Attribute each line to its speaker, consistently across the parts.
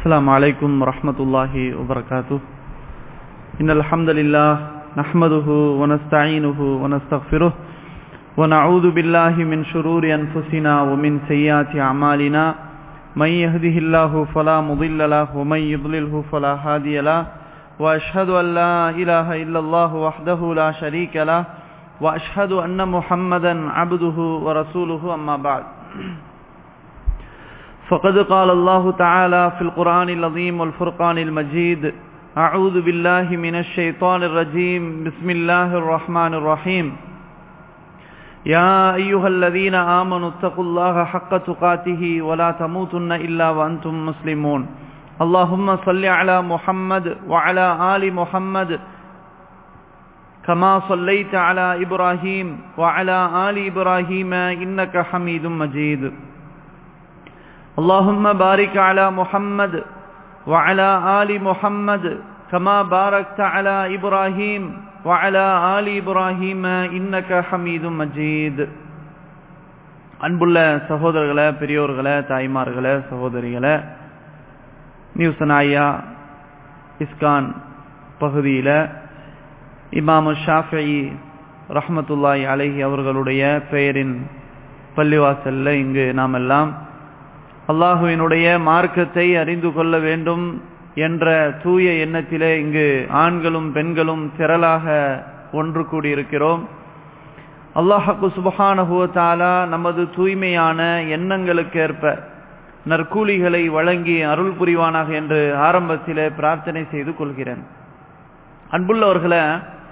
Speaker 1: السلام عليكم ورحمة الله وبركاته إن الحمد لله نحمده ونستعينه ونستغفره ونعوذ بالله من شرور أنفسنا ومن سيئات أعمالنا من يهده الله فلا مضل له ومن يضلله فلا هادي له وأشهد أن لا إله إلا الله وحده لا شريك له وأشهد أن محمدا عبده ورسوله أما بعد فقد قال الله تعالى في القرآن العظيم والفرقان المجيد أعوذ بالله من الشيطان الرجيم بسم الله الرحمن الرحيم يا أيها الذين آمنوا اتقوا الله حق تقاته ولا تموتن إلا وأنتم مسلمون اللهم صل على محمد وعلى آل محمد كما صليت على إبراهيم وعلى آل إبراهيم إنك حميد مجيد اللهم بارك على محمد وعلى آل محمد كما باركت على إبراهيم وعلى آل إبراهيم إنك حميد مجيد அன்புள்ள சகோதரர்களே பெரியோர்களே தாய்மார்களே சகோதரிகளே நியூஸ் நாயா இஸ்கான் பகுதியில் இமாமு ஷாஃபி ரஹமத்துல்லாய் அலஹி அவர்களுடைய பெயரின் பள்ளிவாசல்ல இங்கு நாம் எல்லாம் அல்லாஹுவினுடைய மார்க்கத்தை அறிந்து கொள்ள வேண்டும் என்ற தூய எண்ணத்திலே இங்கு ஆண்களும் பெண்களும் திரளாக ஒன்று கூடியிருக்கிறோம் அல்லாஹு சுபஹானஹுவத்தாலா நமது தூய்மையான எண்ணங்களுக்கேற்ப நற்கூலிகளை வழங்கி அருள் புரிவானாக என்று ஆரம்பத்திலே பிரார்த்தனை செய்து கொள்கிறேன் அன்புள்ளவர்களை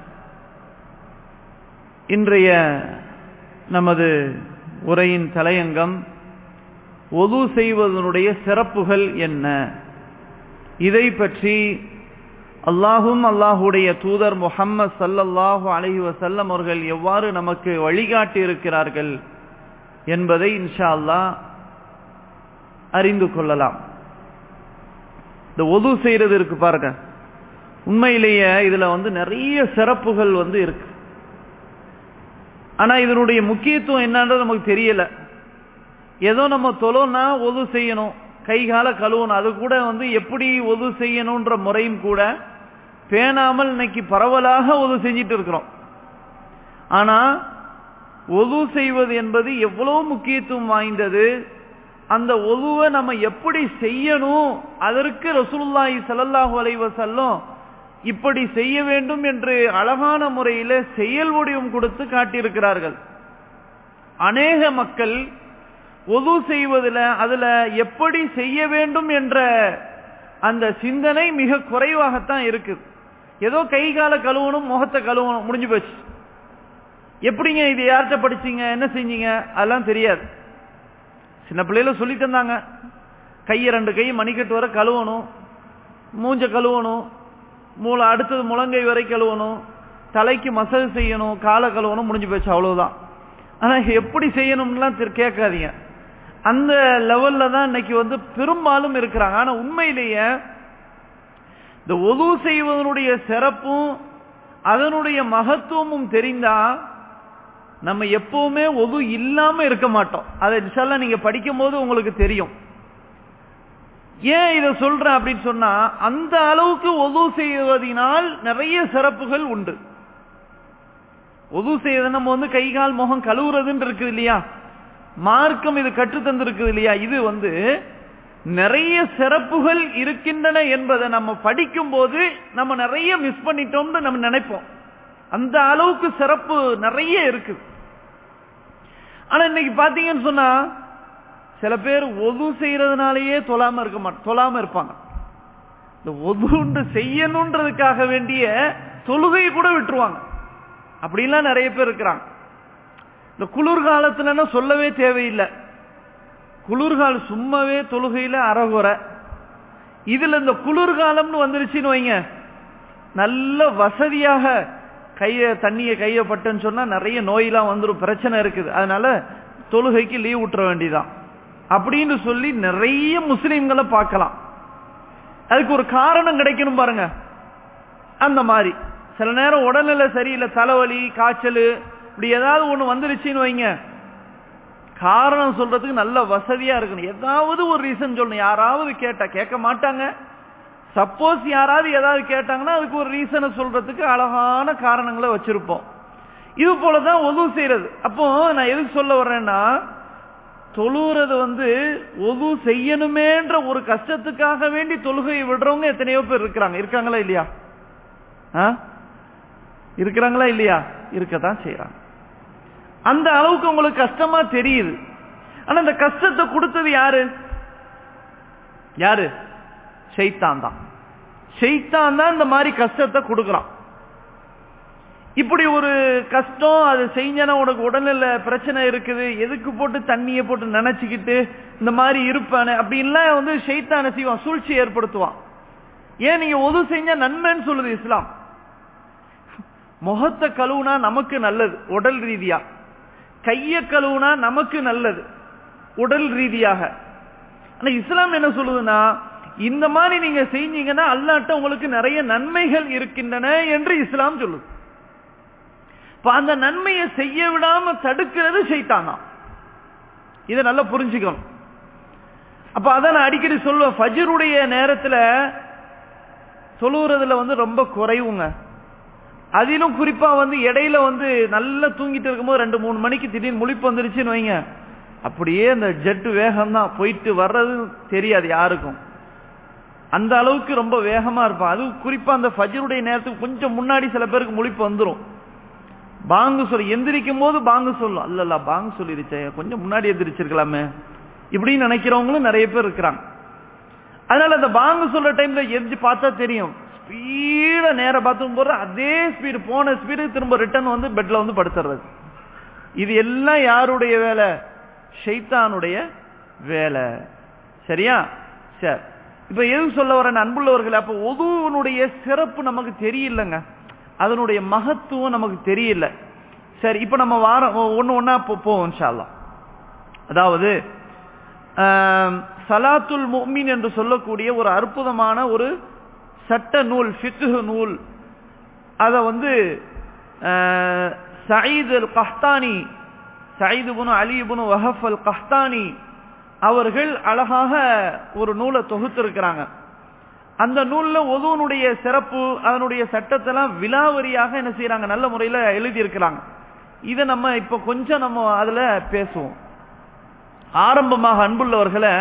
Speaker 1: இன்றைய நமது உரையின் தலையங்கம் ஒது செய்வதனுடைய சிறப்புகள் என்ன இதை பற்றி அல்லாஹும் அல்லாஹுடைய தூதர் முகம்மது சல்லல்லாஹு அலஹி வசல்லம் அவர்கள் எவ்வாறு நமக்கு வழிகாட்டி இருக்கிறார்கள் என்பதை இன்ஷா அல்லா அறிந்து கொள்ளலாம் இந்த ஒது செய்யறது இருக்கு பாருங்க உண்மையிலேயே இதுல வந்து நிறைய சிறப்புகள் வந்து இருக்கு ஆனா இதனுடைய முக்கியத்துவம் என்னன்றது நமக்கு தெரியல ஏதோ நம்ம தொலோனா ஒது செய்யணும் கை கால கழுவணும் அது கூட வந்து எப்படி ஒது செய்யணும்ன்ற முறையும் கூட பேணாமல் இன்னைக்கு பரவலாக ஒது செஞ்சிட்டு இருக்கிறோம் ஆனா ஒது செய்வது என்பது எவ்வளவு முக்கியத்துவம் வாய்ந்தது அந்த ஒதுவை நம்ம எப்படி செய்யணும் அதற்கு ரசூலுல்லாஹி ஸல்லல்லாஹு அலைஹி வஸல்லம் இப்படி செய்ய வேண்டும் என்று அழகான முறையில் செயல் வடிவம் கொடுத்து காட்டியிருக்கிறார்கள் அநேக மக்கள் ஒது செய்வதில் அதுல எப்படி செய்ய வேண்டும் என்ற அந்த சிந்தனை மிக குறைவாகத்தான் இருக்குது ஏதோ கை கால கழுவணும் முகத்தை கழுவணும் முடிஞ்சு போச்சு எப்படிங்க இது யார்கிட்ட படிச்சீங்க என்ன செஞ்சீங்க அதெல்லாம் தெரியாது சின்ன பிள்ளையில சொல்லி தந்தாங்க கையை ரெண்டு கை மணிக்கட்டு வர கழுவணும் மூஞ்ச கழுவணும் மூளை அடுத்தது முழங்கை வரை கழுவணும் தலைக்கு மசல் செய்யணும் காலை கழுவணும் முடிஞ்சு போச்சு அவ்வளவுதான் ஆனா எப்படி செய்யணும்லாம் கேட்காதீங்க அந்த லெவல்ல தான் இன்னைக்கு வந்து பெரும்பாலும் இருக்கிறாங்க ஆனா உண்மையிலேயே இந்த ஒது செய்வதனுடைய சிறப்பும் அதனுடைய மகத்துவமும் தெரிந்தா நம்ம எப்பவுமே ஒது இல்லாம இருக்க மாட்டோம் அதை இன்ஷால்லா நீங்க படிக்கும் போது உங்களுக்கு தெரியும் ஏன் இதை சொல்றேன் அப்படின்னு சொன்னா அந்த அளவுக்கு ஒது செய்வதனால் நிறைய சிறப்புகள் உண்டு ஒது செய்வது நம்ம வந்து கை கால் முகம் கழுவுறதுன்னு இருக்குது இல்லையா மார்க்கம் இது கற்றுத்தந்து இருக்குது இல்லையா இது வந்து நிறைய சிறப்புகள் இருக்கின்றன என்பதை நம்ம படிக்கும் போது நம்ம நிறைய மிஸ் பண்ணிட்டோம்னு நம்ம நினைப்போம் அந்த அளவுக்கு சிறப்பு நிறைய இருக்கு ஆனா இன்னைக்கு பாத்தீங்கன்னு சொன்னா சில பேர் ஒது செய்யறதுனாலயே தொழாம இருக்க மாட்டோம் தொழாம இருப்பாங்க இந்த ஒதுண்டு செய்யணுன்றதுக்காக வேண்டிய தொழுகையை கூட விட்டுருவாங்க அப்படின்லாம் நிறைய பேர் இருக்கிறாங்க இந்த குளிர்காலத்துல சொல்லவே தேவையில்லை குளிர்கால சும்மாவே தொழுகையில அறகுறை இதுல இந்த குளிர்காலம்னு வந்துருச்சுன்னு வைங்க நல்ல வசதியாக கைய தண்ணிய கைய பட்டுன்னு சொன்னா நிறைய நோயெல்லாம் வந்துடும் பிரச்சனை இருக்குது அதனால தொழுகைக்கு லீவ் விட்டுற வேண்டியதான் அப்படின்னு சொல்லி நிறைய முஸ்லீம்களை பார்க்கலாம் அதுக்கு ஒரு காரணம் கிடைக்கணும் பாருங்க அந்த மாதிரி சில நேரம் உடல்நிலை சரியில்லை தலைவலி காய்ச்சல் இப்படி ஏதாவது ஒண்ணு வந்துருச்சுன்னு வைங்க காரணம் சொல்றதுக்கு நல்ல வசதியா இருக்கணும் ஏதாவது ஒரு ரீசன் சொல்லணும் யாராவது கேட்டா கேட்க மாட்டாங்க சப்போஸ் யாராவது ஏதாவது கேட்டாங்கன்னா அதுக்கு ஒரு ரீசனை சொல்றதுக்கு அழகான காரணங்களை வச்சிருப்போம் இது போலதான் ஒது செய்யறது அப்போ நான் எதுக்கு சொல்ல வர்றேன்னா தொழுறது வந்து ஒது செய்யணுமேன்ற ஒரு கஷ்டத்துக்காக வேண்டி தொழுகையை விடுறவங்க எத்தனையோ பேர் இருக்கிறாங்க இருக்காங்களா இல்லையா இருக்கிறாங்களா இல்லையா இருக்கத்தான் செய்யறாங்க அந்த அளவுக்கு உங்களுக்கு கஷ்டமா தெரியுது ஆனா அந்த கஷ்டத்தை கொடுத்தது யாரு யாரு ஷைத்தான் தான் ஷைத்தான் தான் இந்த மாதிரி கஷ்டத்தை கொடுக்கறான் இப்படி ஒரு கஷ்டம் அது செஞ்சனா உனக்கு உடல்நில பிரச்சனை இருக்குது எதுக்கு போட்டு தண்ணியை போட்டு நினைச்சுக்கிட்டு இந்த மாதிரி இருப்பானு அப்படின்லாம் வந்து ஷைத்தான செய்வான் சூழ்ச்சி ஏற்படுத்துவான் ஏன் நீங்க ஒது செஞ்சா நன்மைன்னு சொல்லுது இஸ்லாம் முகத்தை கழுவுனா நமக்கு நல்லது உடல் ரீதியா கைய கழுவுனா நமக்கு நல்லது உடல் ரீதியாக ஆனா இஸ்லாம் என்ன சொல்லுதுன்னா இந்த மாதிரி நீங்க செஞ்சீங்கன்னா அல்லாட்ட உங்களுக்கு நிறைய நன்மைகள் இருக்கின்றன என்று இஸ்லாம் சொல்லுது இப்ப அந்த நன்மையை செய்ய விடாம தடுக்கிறது செய்தானா இதை நல்லா புரிஞ்சுக்கணும் அப்ப அதான் நான் அடிக்கடி சொல்லுவேன் ஃபஜருடைய நேரத்துல தொழுவுறதுல வந்து ரொம்ப குறைவுங்க அதிலும் குறிப்பா வந்து இடையில வந்து நல்லா தூங்கிட்டு இருக்கும்போது ரெண்டு மூணு மணிக்கு திடீர்னு முழிப்பு வந்துருச்சுன்னு வைங்க அப்படியே அந்த ஜெட்டு வேகம் தான் போயிட்டு வர்றது தெரியாது யாருக்கும் அந்த அளவுக்கு ரொம்ப வேகமா இருப்பான் அது குறிப்பா அந்த ஃபஜருடைய நேரத்துக்கு கொஞ்சம் முன்னாடி சில பேருக்கு முழிப்பு வந்துடும் பாங்கு சொல்லி எந்திரிக்கும் போது பாங்கு சொல்லும் அல்ல பாங்கு சொல்லிருச்சே கொஞ்சம் முன்னாடி எந்திரிச்சிருக்கலாமே இப்படின்னு நினைக்கிறவங்களும் நிறைய பேர் இருக்கிறாங்க அதனால அந்த பாங்கு சொல்ற டைம்ல எந்திரிச்சு பார்த்தா தெரியும் ஸ்பீட நேர பாத்ரூம் போற அதே ஸ்பீடு போன ஸ்பீடு திரும்ப ரிட்டர்ன் வந்து பெட்ல வந்து படுத்துறது இது எல்லாம் யாருடைய வேலை ஷைத்தானுடைய வேலை சரியா சரி இப்ப எது சொல்ல வர அன்புள்ளவர்கள் அப்ப ஒதுவனுடைய சிறப்பு நமக்கு தெரியலங்க அதனுடைய மகத்துவம் நமக்கு தெரியல சரி இப்ப நம்ம வாரம் ஒன்னு ஒன்னா போவோம் இன்ஷால்லா அதாவது சலாத்துல் முக்மின் என்று சொல்லக்கூடிய ஒரு அற்புதமான ஒரு சட்ட நூல் ஃபிக்கு நூல் அத வந்து சயீத் அல் கஹ்தானி சயீது புனு அலி புனு வஹஃப் அல் கஹ்தானி அவர்கள் அழகாக ஒரு நூலை தொகுத்திருக்கிறாங்க அந்த நூல்ல ஒதுவனுடைய சிறப்பு அதனுடைய சட்டத்தெல்லாம் விலாவரியாக என்ன செய்யறாங்க நல்ல முறையில எழுதி இருக்கிறாங்க இதை நம்ம இப்ப கொஞ்சம் நம்ம அதுல பேசுவோம் ஆரம்பமாக அன்புள்ளவர்களை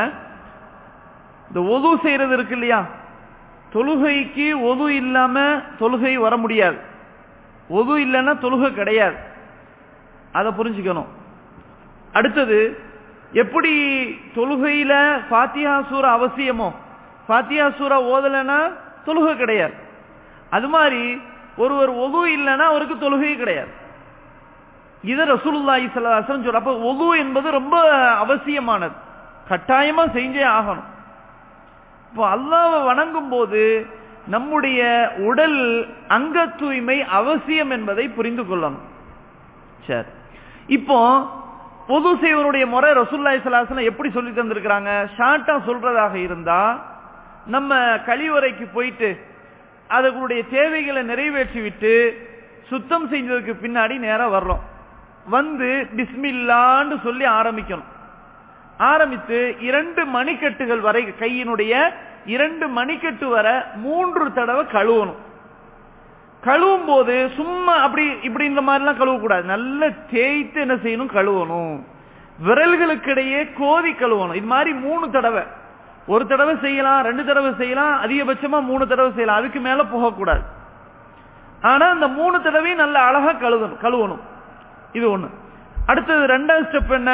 Speaker 1: இந்த ஒது செய்யறது இருக்கு இல்லையா தொழுகைக்கு ஒது இல்லாம தொழுகை வர முடியாது ஒது இல்லைன்னா தொழுகை கிடையாது அதை புரிஞ்சுக்கணும் அடுத்தது எப்படி தொழுகையில பாத்தியா சூற அவசியமோ பாத்தியா சூறா ஓதலைன்னா தொழுகை கிடையாது அது மாதிரி ஒருவர் ஒது இல்லைன்னா அவருக்கு தொழுகை கிடையாது இதை ரசூலுல்லாஹி ஸல்லல்லாஹு சொல்ற அப்ப ஒது என்பது ரொம்ப அவசியமானது கட்டாயமா செஞ்சே ஆகணும் இப்போ அல்லாவை வணங்கும் போது நம்முடைய உடல் அங்க தூய்மை அவசியம் என்பதை புரிந்து கொள்ளணும் சரி இப்போ பொது செய்வனுடைய முறை ரசூல்லாய் சலாசனம் எப்படி சொல்லி தந்திருக்கிறாங்க ஷார்ட்டா சொல்றதாக இருந்தா நம்ம கழிவறைக்கு போயிட்டு அதுகளுடைய தேவைகளை நிறைவேற்றி விட்டு சுத்தம் செஞ்சதுக்கு பின்னாடி நேரம் வர்றோம் வந்து பிஸ்மில்லான்னு சொல்லி ஆரம்பிக்கணும் ஆரம்பித்து இரண்டு மணிக்கட்டுகள் வரை கையினுடைய இரண்டு மணிக்கட்டு வர மூன்று தடவை கழுவணும் கழுவும் போது சும்மா அப்படி இப்படி இந்த மாதிரிலாம் கழுவக்கூடாது நல்ல தேய்த்து என்ன செய்யணும் கழுவணும் விரல்களுக்கிடையே கோதி கழுவணும் இது மாதிரி மூணு தடவை ஒரு தடவை செய்யலாம் ரெண்டு தடவை செய்யலாம் அதிகபட்சமா மூணு தடவை செய்யலாம் அதுக்கு மேல போகக்கூடாது ஆனா அந்த மூணு தடவையும் நல்ல அழகா கழுவணும் கழுவணும் இது ஒண்ணு அடுத்தது ரெண்டாவது ஸ்டெப் என்ன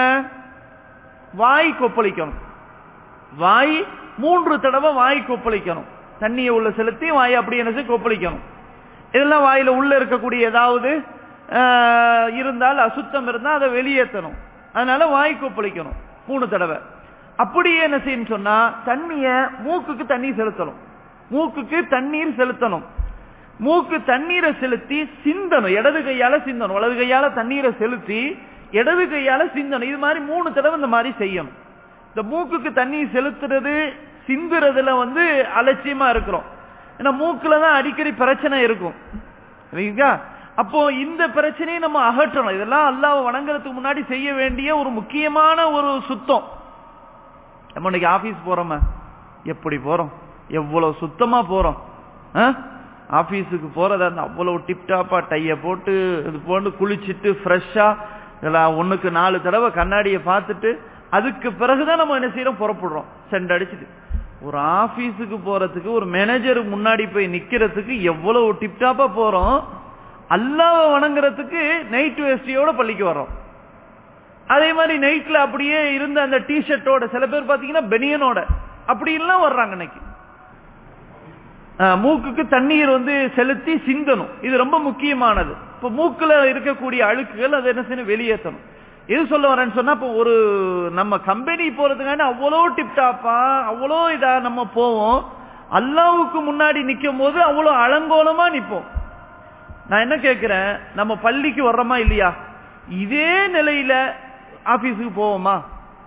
Speaker 1: வாய் கொப்பளிக்கணும் வாய் மூன்று தடவை வாய் கொப்பளிக்கணும் தண்ணியை உள்ள செலுத்தி வாய் அப்படி என்ன செய்ய கொப்பளிக்கணும் இதெல்லாம் வாயில உள்ள இருக்கக்கூடிய ஏதாவது இருந்தால் அசுத்தம் இருந்தால் அதை வெளியேற்றணும் அதனால வாய் கொப்பளிக்கணும் மூணு தடவை அப்படியே என்ன செய்யணும் சொன்னா தண்ணிய மூக்குக்கு தண்ணீர் செலுத்தணும் மூக்குக்கு தண்ணீர் செலுத்தணும் மூக்கு தண்ணீரை செலுத்தி சிந்தணும் இடது கையால சிந்தணும் வலது கையால தண்ணீரை செலுத்தி இடது கையால சிந்தணும் இது மாதிரி மூணு தடவை இந்த மாதிரி செய்யணும் இந்த மூக்குக்கு தண்ணீர் செலுத்துறது சிந்துறதுல வந்து அலட்சியமா இருக்கிறோம் ஏன்னா மூக்குல தான் அடிக்கடி பிரச்சனை இருக்கும் அப்போ இந்த பிரச்சனையை நம்ம அகற்றணும் இதெல்லாம் அல்லாஹ் வணங்குறதுக்கு முன்னாடி செய்ய வேண்டிய ஒரு முக்கியமான ஒரு சுத்தம் நம்ம இன்னைக்கு ஆபீஸ் போறோமே எப்படி போறோம் எவ்வளவு சுத்தமா போறோம் ஆபீஸுக்கு போறதா இருந்தா அவ்வளவு டிப்டாப்பா டைய போட்டு இது போட்டு குளிச்சுட்டு ஃப்ரெஷ்ஷா இதெல்லாம் ஒண்ணுக்கு நாலு தடவை கண்ணாடியை பார்த்துட்டு அதுக்கு பிறகுதான் நம்ம என்ன செய்யறோம் புறப்படுறோம் சென்ட் அடிச்சுட்டு ஒரு ஆபீஸுக்கு போறதுக்கு ஒரு மேனேஜர் முன்னாடி போய் நிக்கிறதுக்கு எவ்வளவு டிப்டாப்பா போறோம் அல்லாவ வணங்குறதுக்கு நைட் வேஸ்டியோட பள்ளிக்கு வரோம் அதே மாதிரி நைட்ல அப்படியே இருந்த அந்த டி ஷர்ட்டோட சில பேர் பாத்தீங்கன்னா பெனியனோட அப்படி எல்லாம் வர்றாங்க இன்னைக்கு மூக்குக்கு தண்ணீர் வந்து செலுத்தி சிந்தணும் இது ரொம்ப முக்கியமானது இப்ப மூக்குல இருக்கக்கூடிய அழுக்குகள் அதை என்ன செய்யணும் வெளியேற்றணும் எது சொல்ல வரேன்னு சொன்னா இப்போ ஒரு நம்ம கம்பெனி போறதுக்காண்டி அவ்வளோ டிப்டாப்பா அவ்வளோ இதா நம்ம போவோம் அல்லாவுக்கு முன்னாடி நிக்கும் போது அவ்வளோ அலங்கோலமா நிப்போம் நான் என்ன கேட்கிறேன் நம்ம பள்ளிக்கு வர்றோமா இல்லையா இதே நிலையில ஆபீஸுக்கு போவோமா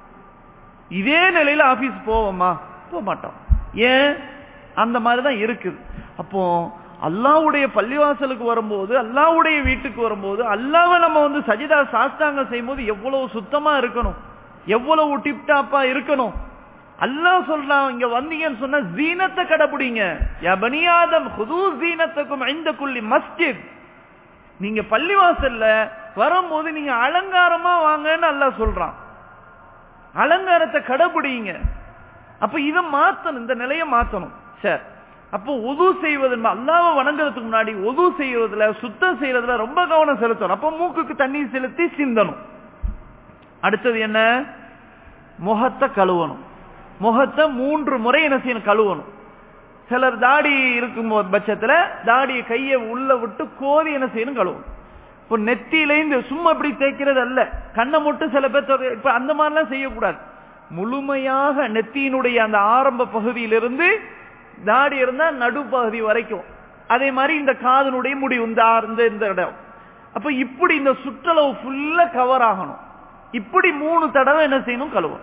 Speaker 1: இதே நிலையில ஆபீஸ் போவோமா போக மாட்டோம் ஏன் அந்த மாதிரி தான் இருக்குது அப்போ அல்லாவுடைய பள்ளிவாசலுக்கு வரும்போது அல்லாவுடைய வீட்டுக்கு வரும்போது அல்லாவை நம்ம வந்து சஜிதா சாஸ்தாங்க செய்யும்போது எவ்வளவு சுத்தமா இருக்கணும் எவ்வளவு டிப்டாப்பா இருக்கணும் அல்லாஹ் சொல்றான் இங்க வந்தீங்கன்னு சொன்னா ஜீனத்தை கடைபிடிங்க பனியாதம் ஹுது ஜீனத்துக்கும் ஐந்த குள்ளி மஸ்ஜித் நீங்க பள்ளிவாசல்ல வரும்போது நீங்க அலங்காரமா வாங்கன்னு அல்லாஹ் சொல்றான் அலங்காரத்தை கடைபிடிங்க அப்ப இதை மாத்தணும் இந்த நிலையை மாத்தணும் சரி அப்போ உது செய்வது அல்லாவை வணங்குறதுக்கு முன்னாடி உது செய்வதுல சுத்தம் செய்யறதுல ரொம்ப கவனம் செலுத்தணும் அப்போ மூக்குக்கு தண்ணீர் செலுத்தி சிந்தணும் அடுத்தது என்ன முகத்தை கழுவணும் முகத்தை மூன்று முறை என்ன செய்யணும் கழுவணும் சிலர் தாடி இருக்கும் பட்சத்துல தாடியை கையை உள்ள விட்டு கோதி என்ன செய்யணும் கழுவணும் இப்போ நெத்தியிலேந்து சும்மா இப்படி தேய்க்கிறது அல்ல கண்ணை மட்டும் சில பேர் இப்ப அந்த மாதிரிலாம் செய்யக்கூடாது முழுமையாக நெத்தியினுடைய அந்த ஆரம்ப பகுதியிலிருந்து தாடி இருந்தா நடுப்பகுதி வரைக்கும் அதே மாதிரி இந்த காதனுடைய முடிவு இந்த இந்த இந்த இடம் அப்ப இப்படி இந்த சுற்றளவு ஃபுல்லா கவர் ஆகணும் இப்படி மூணு தடவை என்ன செய்யணும் கழுவணும்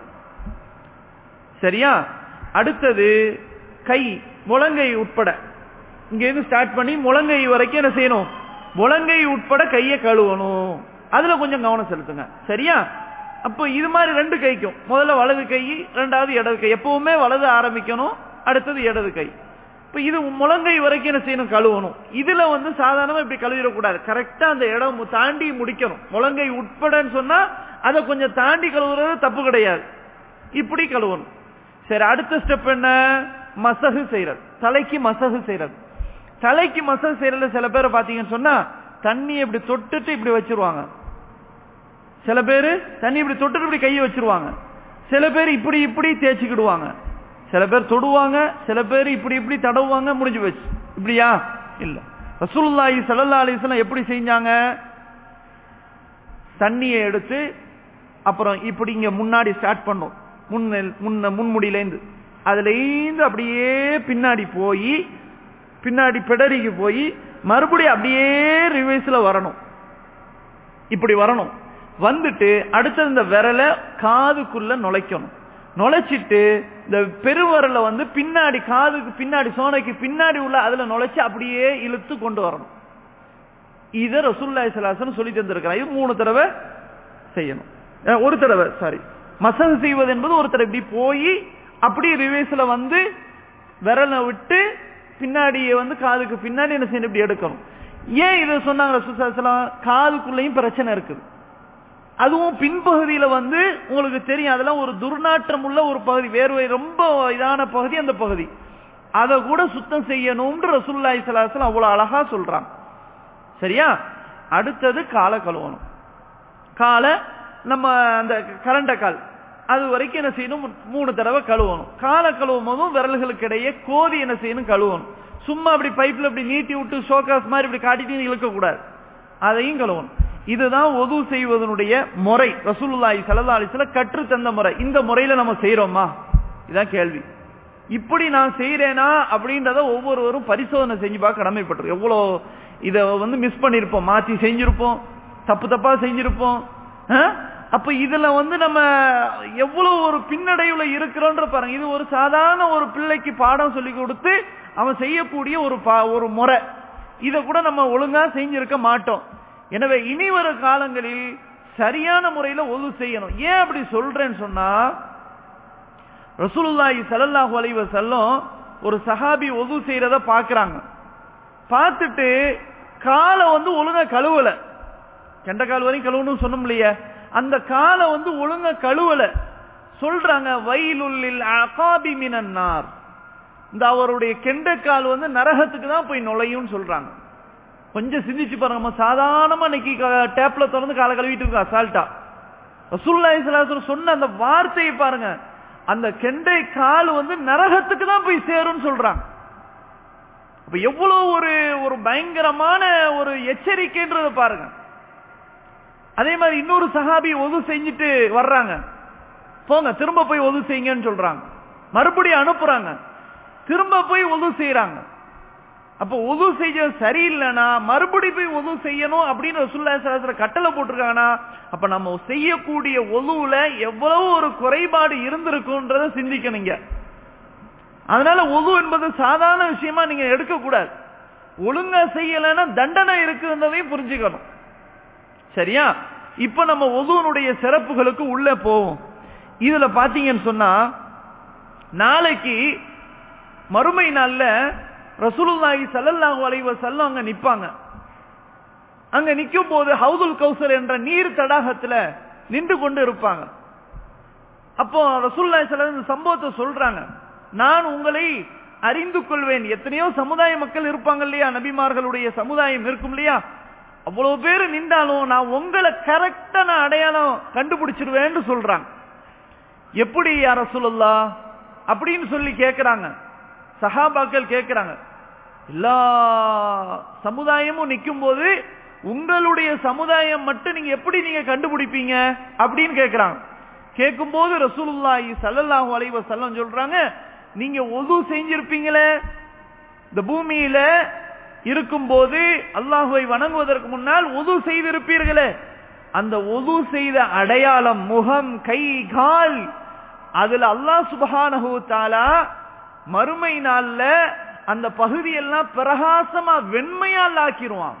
Speaker 1: சரியா அடுத்தது கை முழங்கை உட்பட இங்க இருந்து ஸ்டார்ட் பண்ணி முழங்கை வரைக்கும் என்ன செய்யணும் முழங்கை உட்பட கையை கழுவணும் அதுல கொஞ்சம் கவனம் செலுத்துங்க சரியா அப்போ இது மாதிரி ரெண்டு கைக்கும் முதல்ல வலது கை ரெண்டாவது இடது கை எப்பவுமே வலது ஆரம்பிக்கணும் அடுத்தது இடது கை இப்ப இது முழங்கை வரைக்கும் என்ன செய்யணும் கழுவணும் இதுல வந்து சாதாரணமா இப்படி கழுவிடக்கூடாது கரெக்டா அந்த இடம் தாண்டி முடிக்கணும் முழங்கை உட்படன்னு சொன்னா அதை கொஞ்சம் தாண்டி கழுவுறது தப்பு கிடையாது இப்படி கழுவணும் சரி அடுத்த ஸ்டெப் என்ன மசகு செய்யறது தலைக்கு மசகு செய்யறது தலைக்கு மசகு செய்யறதுல சில பேரை பாத்தீங்கன்னு சொன்னா தண்ணி இப்படி தொட்டுட்டு இப்படி வச்சிருவாங்க சில பேரு தண்ணி இப்படி தொட்டுட்டு இப்படி கையை வச்சிருவாங்க சில பேர் இப்படி இப்படி தேய்ச்சிக்கிடுவாங்க சில பேர் தொடுவாங்க சில பேர் இப்படி இப்படி தடவுவாங்க முடிஞ்சு வச்சு இப்படியா இல்ல ரசூலுல்லாஹி ஸல்லல்லாஹு அலைஹி வஸல்லம் எப்படி செஞ்சாங்க தண்ணியை எடுத்து அப்புறம் இப்படி இங்க முன்னாடி ஸ்டார்ட் பண்ணும் முன்ன முன்ன முன்முடியிலேந்து அதுல இருந்து அப்படியே பின்னாடி போய் பின்னாடி பிடரிக்கு போய் மறுபடியும் அப்படியே ரிவைஸ்ல வரணும் இப்படி வரணும் வந்துட்டு அடுத்தது இந்த விரல காதுக்குள்ள நுழைக்கணும் நுழைச்சிட்டு இந்த பெருவரல வந்து பின்னாடி காதுக்கு பின்னாடி சோனைக்கு பின்னாடி உள்ள அதுல நுழைச்சு அப்படியே இழுத்து கொண்டு வரணும் இத ரசூல்லாய் சலாசன் சொல்லி தந்திருக்கிறார் இது மூணு தடவை செய்யணும் ஒரு தடவை சாரி மசகு செய்வது என்பது ஒரு தடவை இப்படி போய் அப்படி ரிவேஸ்ல வந்து விரலை விட்டு பின்னாடியே வந்து காதுக்கு பின்னாடி என்ன செய்யணும் இப்படி எடுக்கணும் ஏன் இதை சொன்னாங்க ரசூசலாம் காதுக்குள்ளேயும் பிரச்சனை இருக்குது அதுவும் பின்பகுதியில வந்து உங்களுக்கு தெரியும் அதெல்லாம் ஒரு துர்நாற்றம் உள்ள ஒரு பகுதி வேர்வை ரொம்ப இதான பகுதி அந்த பகுதி அதை கூட சுத்தம் செய்யணும்னு ரசூல்லாய் சலாசலம் அவ்வளவு அழகா சொல்றாங்க சரியா அடுத்தது காலை கழுவணும் காலை நம்ம அந்த கரண்ட கால் அது வரைக்கும் என்ன செய்யணும் மூணு தடவை கழுவணும் காலை கழுவும் போதும் விரல்களுக்கு இடையே கோதி என்ன செய்யணும் கழுவணும் சும்மா அப்படி பைப்ல இப்படி நீட்டி விட்டு ஷோகாஸ் மாதிரி இப்படி காட்டிட்டு இழுக்க கூடாது அதையும் கழுவணும் இதுதான் ஒது செய்வதனுடைய முறை ரசூலுல்லாஹி ஸல்லல்லாஹு அலைஹி வஸல்லம் கற்று தந்த முறை இந்த முறையில நம்ம செய்யறோமா இதான் கேள்வி இப்படி நான் செய்யறேனா அப்படின்றத ஒவ்வொருவரும் பரிசோதனை செஞ்சு பார்க்க கடமைப்பட்டிருக்கோம் எவ்வளோ இத வந்து மிஸ் பண்ணிருப்போம் மாத்தி செஞ்சிருப்போம் தப்பு தப்பா செஞ்சிருப்போம் அப்ப இதுல வந்து நம்ம எவ்வளவு ஒரு பின்னடைவுல இருக்கிறோன்ற பாருங்க இது ஒரு சாதாரண ஒரு பிள்ளைக்கு பாடம் சொல்லி கொடுத்து அவன் செய்யக்கூடிய ஒரு ஒரு முறை இத கூட நம்ம ஒழுங்கா செஞ்சிருக்க மாட்டோம் எனவே இனி வரும் காலங்களில் சரியான முறையில ஒது செய்யணும் ஏன் அப்படி சொல்றேன்னு சொன்னா ரசூலுல்லாஹி ஸல்லல்லாஹு அலைஹி வஸல்லம் ஒரு சஹாபி ஒது செய்யறத பாக்குறாங்க பார்த்துட்டு காலை வந்து ஒழுங்கா கழுவல கெண்ட கால் வரையும் கழுவணும் சொன்னோம் இல்லையா அந்த காலை வந்து ஒழுங்கா கழுவல சொல்றாங்க வயலுள்ளில் அகாபி மினன்னார் இந்த அவருடைய கெண்டைக்கால் வந்து நரகத்துக்கு தான் போய் நுழையும் சொல்றாங்க கொஞ்சம் சிந்திச்சு பாருங்க நம்ம சாதாரணமா இன்னைக்கு டேப்ல திறந்து காலை கழுவிட்டு இருக்கோம் அசால்ட்டா ரசூல்லாய் சலாசன் சொன்ன அந்த வார்த்தையை பாருங்க அந்த கெண்டை கால் வந்து நரகத்துக்கு தான் போய் சேரும்னு சொல்றாங்க அப்ப எவ்வளவு ஒரு ஒரு பயங்கரமான ஒரு எச்சரிக்கைன்றத பாருங்க அதே மாதிரி இன்னொரு சஹாபி ஒது செஞ்சுட்டு வர்றாங்க போங்க திரும்ப போய் ஒது செய்யுங்கன்னு சொல்றாங்க மறுபடியும் அனுப்புறாங்க திரும்ப போய் ஒது செய்யறாங்க அப்ப உது செய்ய சரியில்லைனா மறுபடி போய் உது செய்யணும் அப்படின்னு ரசூல்லா கட்டளை போட்டிருக்காங்கன்னா அப்ப நம்ம செய்யக்கூடிய ஒதுவுல எவ்வளவு ஒரு குறைபாடு இருந்திருக்கும்ன்றத சிந்திக்கணுங்க அதனால ஒது என்பது சாதாரண விஷயமா நீங்க எடுக்க கூடாது ஒழுங்கா செய்யலைன்னா தண்டனை இருக்குன்றதையும் புரிஞ்சுக்கணும் சரியா இப்ப நம்ம ஒதுவனுடைய சிறப்புகளுக்கு உள்ள போவோம் இதுல பாத்தீங்கன்னு சொன்னா நாளைக்கு மறுமை நாள்ல ரசூலுல்லாஹி ஸல்லல்லாஹு அலைஹி வஸல்லம் அங்க நிப்பாங்க அங்க நிக்கும் போது ஹவுதுல் கௌசர் என்ற நீர் தடாகத்துல நின்று கொண்டு இருப்பாங்க அப்போ ரசூலுல்லாஹி ஸல்லல்லாஹு இந்த சம்பவத்தை சொல்றாங்க நான் உங்களை அறிந்து கொள்வேன் எத்தனையோ சமுதாய மக்கள் இருப்பாங்க இல்லையா நபிமார்களுடைய சமுதாயம் இருக்கும் இல்லையா அவ்வளவு பேர் நின்றாலும் நான் உங்களை கரெக்டா நான் அடையாளம் கண்டுபிடிச்சிருவேன்னு சொல்றாங்க எப்படி யார சொல்லலா அப்படின்னு சொல்லி கேட்கிறாங்க சஹாபாக்கள் கேட்கிறாங்க எல்லா சமுதாயமும் நிக்கும் போது உங்களுடைய சமுதாயம் மட்டும் நீங்க எப்படி நீங்க கண்டுபிடிப்பீங்க அப்படின்னு கேட்கிறாங்க கேட்கும் போது ரசூலுல்லாஹி ஸல்லல்லாஹு அலைஹி வஸல்லம் சொல்றாங்க நீங்க ஒது செஞ்சிருப்பீங்களே இந்த பூமியில இருக்கும்போது அல்லாஹுவை வணங்குவதற்கு முன்னால் ஒது செய்திருப்பீர்களே அந்த ஒது செய்த அடையாளம் முகம் கை கால் அதுல அல்லாஹ் சுபஹானஹு தஆலா மறுமை நாள்ல அந்த பகுதியெல்லாம் பிரகாசமா வெண்மையால் ஆக்கிடுவான்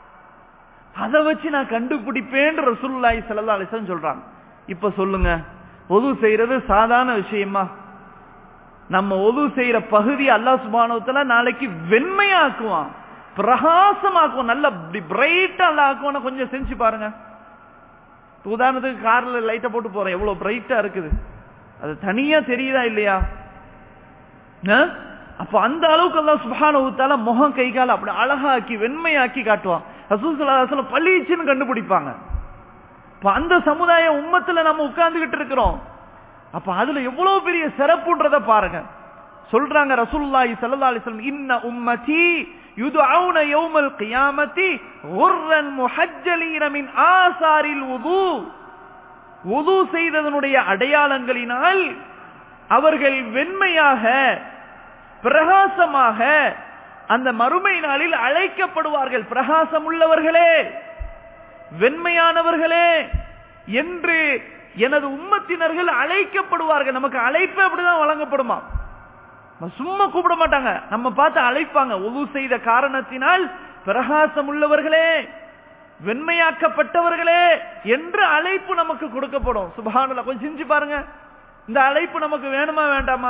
Speaker 1: அதை வச்சு நான் கண்டுபிடிப்பேன் ரசூலுல்லாஹி ஸல்லல்லாஹு அலைஹி வஸல்லம் சொல்றாங்க இப்ப சொல்லுங்க ஒது செய்யறது சாதாரண விஷயமா நம்ம ஒது செய்யற பகுதி அல்லாஹ் சுபானவத்துல நாளைக்கு வெண்மையாக்குவான் பிரகாசமாக்குவான் நல்ல பிரைட்டா அல்ல ஆக்குவான் கொஞ்சம் செஞ்சு பாருங்க உதாரணத்துக்கு கார்ல லைட்டை போட்டு போறேன் எவ்வளவு பிரைட்டா இருக்குது அது தனியா தெரியுதா இல்லையா அப்ப அந்த அளவுக்கு எல்லாம் சுபானவத்தால முகம் கை கால அப்படி அழகாக்கி வெண்மையாக்கி காட்டுவான் ரசூசலாசலம் பள்ளீச்சுன்னு கண்டுபிடிப்பாங்க இப்ப அந்த சமுதாயம் உம்மத்துல நம்ம உட்கார்ந்துகிட்டு இருக்கிறோம் அப்ப அதுல எவ்வளவு பெரிய சிறப்புன்றத பாருங்க சொல்றாங்க ரசூலுல்லாஹி ஸல்லல்லாஹு அலைஹி வஸல்லம் இன்ன உம்மதி யுதுஊன யௌமல் கியாமத்தி குர்ரன் முஹஜ்ஜலீன மின் ஆசாரில் வுது வுது செய்ததனுடைய அடையாளங்களினால் அவர்கள் வெண்மையாக பிரகாசமாக அந்த மறுமை நாளில் அழைக்கப்படுவார்கள் பிரகாசம் உள்ளவர்களே வெண்மையானவர்களே என்று எனது உம்மத்தினர்கள் அழைக்கப்படுவார்கள் நமக்கு அழைப்பு அப்படிதான் வழங்கப்படுமா சும்மா கூப்பிட மாட்டாங்க நம்ம பார்த்து அழைப்பாங்க உது செய்த காரணத்தினால் பிரகாசம் உள்ளவர்களே வெண்மையாக்கப்பட்டவர்களே என்று அழைப்பு நமக்கு கொடுக்கப்படும் சுபஹானல்ல கொஞ்சம் செஞ்சு பாருங்க இந்த அழைப்பு நமக்கு வேணுமா வேண்டாமா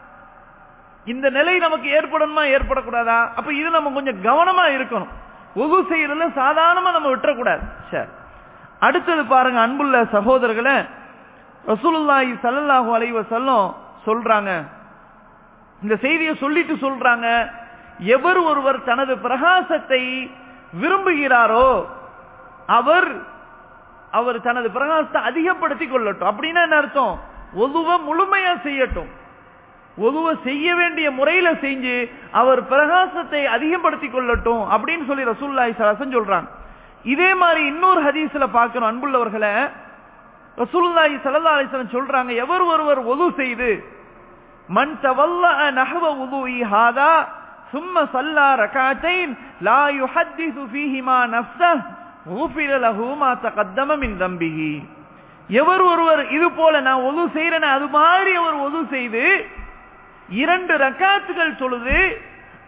Speaker 1: இந்த நிலை நமக்கு ஏற்படணுமா ஏற்படக்கூடாதா அப்ப இது நம்ம கொஞ்சம் கவனமா இருக்கணும் உது செய்யறதுல சாதாரணமா நம்ம விட்டுறக்கூடாது சரி அடுத்தது பாருங்க அன்புள்ள சகோதரர்களை ரசூலுல்லாஹி ஸல்லல்லாஹு அலைஹி வஸல்லம் சொல்றாங்க இந்த செய்தியை சொல்லிட்டு சொல்றாங்க எவர் ஒருவர் தனது பிரகாசத்தை விரும்புகிறாரோ அவர் அவர் தனது பிரகாசத்தை அதிகப்படுத்தி கொள்ளட்டும் அப்படின்னா என்ன அர்த்தம் ஒதுவ முழுமையா செய்யட்டும் ஒதுவ செய்ய வேண்டிய முறையில செஞ்சு அவர் பிரகாசத்தை அதிகப்படுத்தி கொள்ளட்டும் அப்படின்னு சொல்லி ரசூல்லாய் சலாசன் சொல்றாங்க இதே மாதிரி இன்னொரு ஹதீஸ்ல பார்க்கணும் அன்புள்ளவர்களை ரசூல்லாய் சல்லா அலிஸ்லாம் சொல்றாங்க எவர் ஒருவர் ஒது செய்து மன் தவல்ல நஹவ உதுஇ ஹாதா ثم صلى ركعتين لا يحدث فيهما نفسه غفر له ما تقدم من ذنبه எவர் ஒருவர் இது போல நான் ஒது செய்யறேன் அது மாதிரி அவர் ஒது செய்து இரண்டு ரக்காத்துகள் தொழுது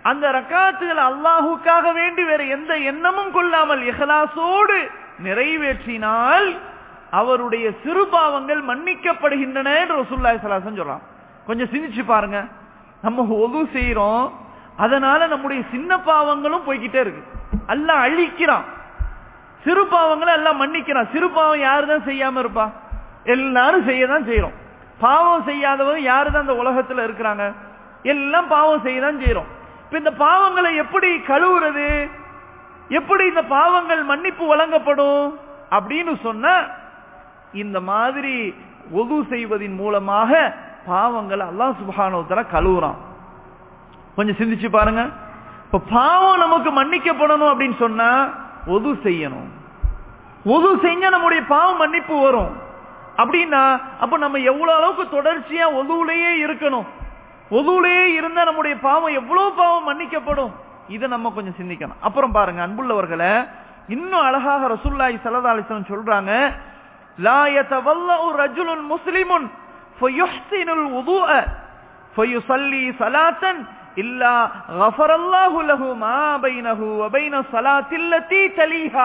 Speaker 1: அந்த ரக்காத்துகள் அல்லாஹுக்காக வேண்டி வேற எந்த எண்ணமும் கொள்ளாமல் இஹலாசோடு நிறைவேற்றினால் அவருடைய சிறு பாவங்கள் மன்னிக்கப்படுகின்றன என்று ரசூல்லாய் சலாசன் சொல்றான் கொஞ்சம் சிந்திச்சு பாருங்க நம்ம ஒது செய்யறோம் அதனால நம்முடைய சின்ன பாவங்களும் போய்கிட்டே இருக்கு அல்லாஹ் அழிக்கிறான் சிறு பாவங்களை எல்லாம் மன்னிக்கிறான் சிறு பாவம் யாரு தான் செய்யாம இருப்பா எல்லாரும் செய்ய தான் செய்யறோம் பாவம் செய்யாதவங்க யாரு தான் இந்த உலகத்துல இருக்கிறாங்க எல்லாம் பாவம் செய்ய தான் செய்யறோம் இப்ப இந்த பாவங்களை எப்படி கழுவுறது எப்படி இந்த பாவங்கள் மன்னிப்பு வழங்கப்படும் அப்படின்னு சொன்ன இந்த மாதிரி ஒது செய்வதின் மூலமாக பாவங்களை அல்லாஹ் சுபானோத்தர கழுவுறான் கொஞ்சம் சிந்திச்சு பாருங்க இப்ப பாவம் நமக்கு மன்னிக்கப்படணும் அப்படின்னு சொன்னா ஒது செய்யணும் ஒது செஞ்சா நம்முடைய பாவம் மன்னிப்பு வரும் அப்படின்னா அப்ப நம்ம எவ்வளவு அளவுக்கு தொடர்ச்சியா ஒதுவுலேயே இருக்கணும் ஒதுவுலேயே இருந்தா நம்முடைய பாவம் எவ்வளவு பாவம் மன்னிக்கப்படும் இதை நம்ம கொஞ்சம் சிந்திக்கணும் அப்புறம் பாருங்க அன்புள்ளவர்களை இன்னும் அழகாக ரசூல்லாய் சல்லா அலிஸ்லாம் சொல்றாங்க லா யதவல்லஉ ரஜுலுன் முஸ்லிமுன் ஃபயுஹ்சினுல் வுதுஅ ஃபயுஸல்லி ஸலாத்தன் இல்லா கஃபரல்லாஹு லஹு மா பைனஹு வ பைன ஸலாத்தில்லதி தலீஹா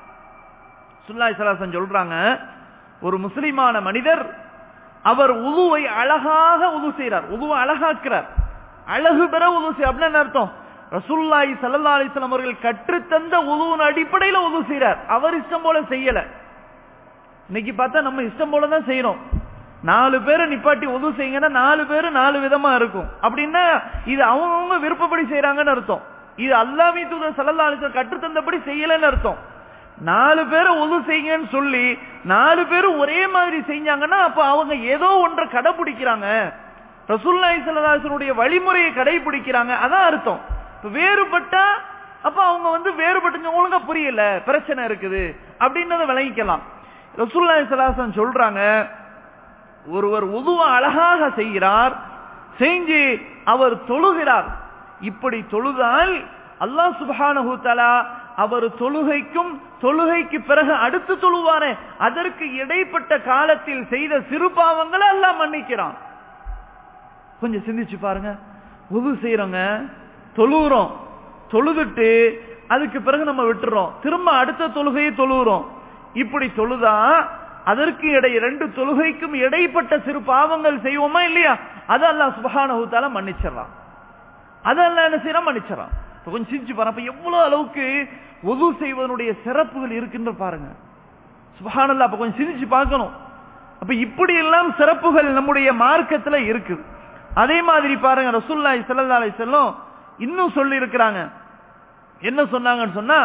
Speaker 1: சுல்லாய் சலாசன் சொல்றாங்க ஒரு முஸ்லிமான மனிதர் அவர் உதுவை அழகாக உது செய்கிறார் உதுவை அழகாக்குறார் அழகு பெற உது செய்ய அப்படின்னு அர்த்தம் ரசுல்லாய் சல்லா அலிஸ்லாம் அவர்கள் கற்றுத்தந்த உதுவின் அடிப்படையில உது செய்கிறார் அவர் இஷ்டம் போல செய்யல இன்னைக்கு பார்த்தா நம்ம இஷ்டம் போல தான் செய்யறோம் நாலு பேரை நிப்பாட்டி உது செய்யுங்கன்னா நாலு பேரு நாலு விதமா இருக்கும் அப்படின்னா இது அவங்கவுங்க விருப்பப்படி செய்யறாங்கன்னு அர்த்தம் இது அல்லாமி தூதர் சல்லா அலிஸ்லாம் கற்றுத்தந்தபடி செய்யலன்னு அர்த்தம் நாலு பேரை உது செய்யுங்கன்னு சொல்லி நாலு பேரும் ஒரே மாதிரி செஞ்சாங்கன்னா அப்ப அவங்க ஏதோ ஒன்றை கடைபிடிக்கிறாங்க ரசூல்லாய் சல்லாசனுடைய வழிமுறையை கடைபிடிக்கிறாங்க அதான் அர்த்தம் இப்ப வேறுபட்டா அப்ப அவங்க வந்து வேறுபட்டு ஒழுங்கா புரியல பிரச்சனை இருக்குது அப்படின்றத விளங்கிக்கலாம் ரசூல்லாய் சலாசன் சொல்றாங்க ஒருவர் உதுவ அழகாக செய்கிறார் செஞ்சு அவர் தொழுகிறார் இப்படி தொழுதால் அல்லாஹ் சுபஹானஹு தலா அவர் தொழுகைக்கும் தொழுகைக்கு பிறகு அடுத்து தொழுவாரே அதற்கு இடைப்பட்ட காலத்தில் செய்த சிறு பாவங்களை எல்லாம் மன்னிக்கிறான் கொஞ்சம் சிந்திச்சு பாருங்க உது செய்யறோங்க தொழுகிறோம் தொழுதுட்டு அதுக்கு பிறகு நம்ம விட்டுறோம் திரும்ப அடுத்த தொழுகையை தொழுகிறோம் இப்படி தொழுதா அதற்கு இடை ரெண்டு தொழுகைக்கும் இடைப்பட்ட சிறு பாவங்கள் செய்வோமா இல்லையா அதெல்லாம் சுபகானகுத்தால மன்னிச்சிடறான் அதெல்லாம் என்ன செய்யறோம் மன்னிச்சிடறான் கொஞ்சம் சிரிச்சு பாருங்க அப்ப எவ்வளவு அளவுக்கு ஒது செய்வதனுடைய சிறப்புகள் இருக்கின்ற பாருங்க சுபஹானல்லா அப்ப கொஞ்சம் சிரிச்சு பார்க்கணும் அப்ப இப்படி எல்லாம் சிறப்புகள் நம்முடைய மார்க்கத்துல இருக்குது அதே மாதிரி பாருங்க ரசூல்லாய் சல்லா அலை செல்லும் இன்னும் சொல்லி இருக்கிறாங்க என்ன சொன்னாங்கன்னு சொன்னா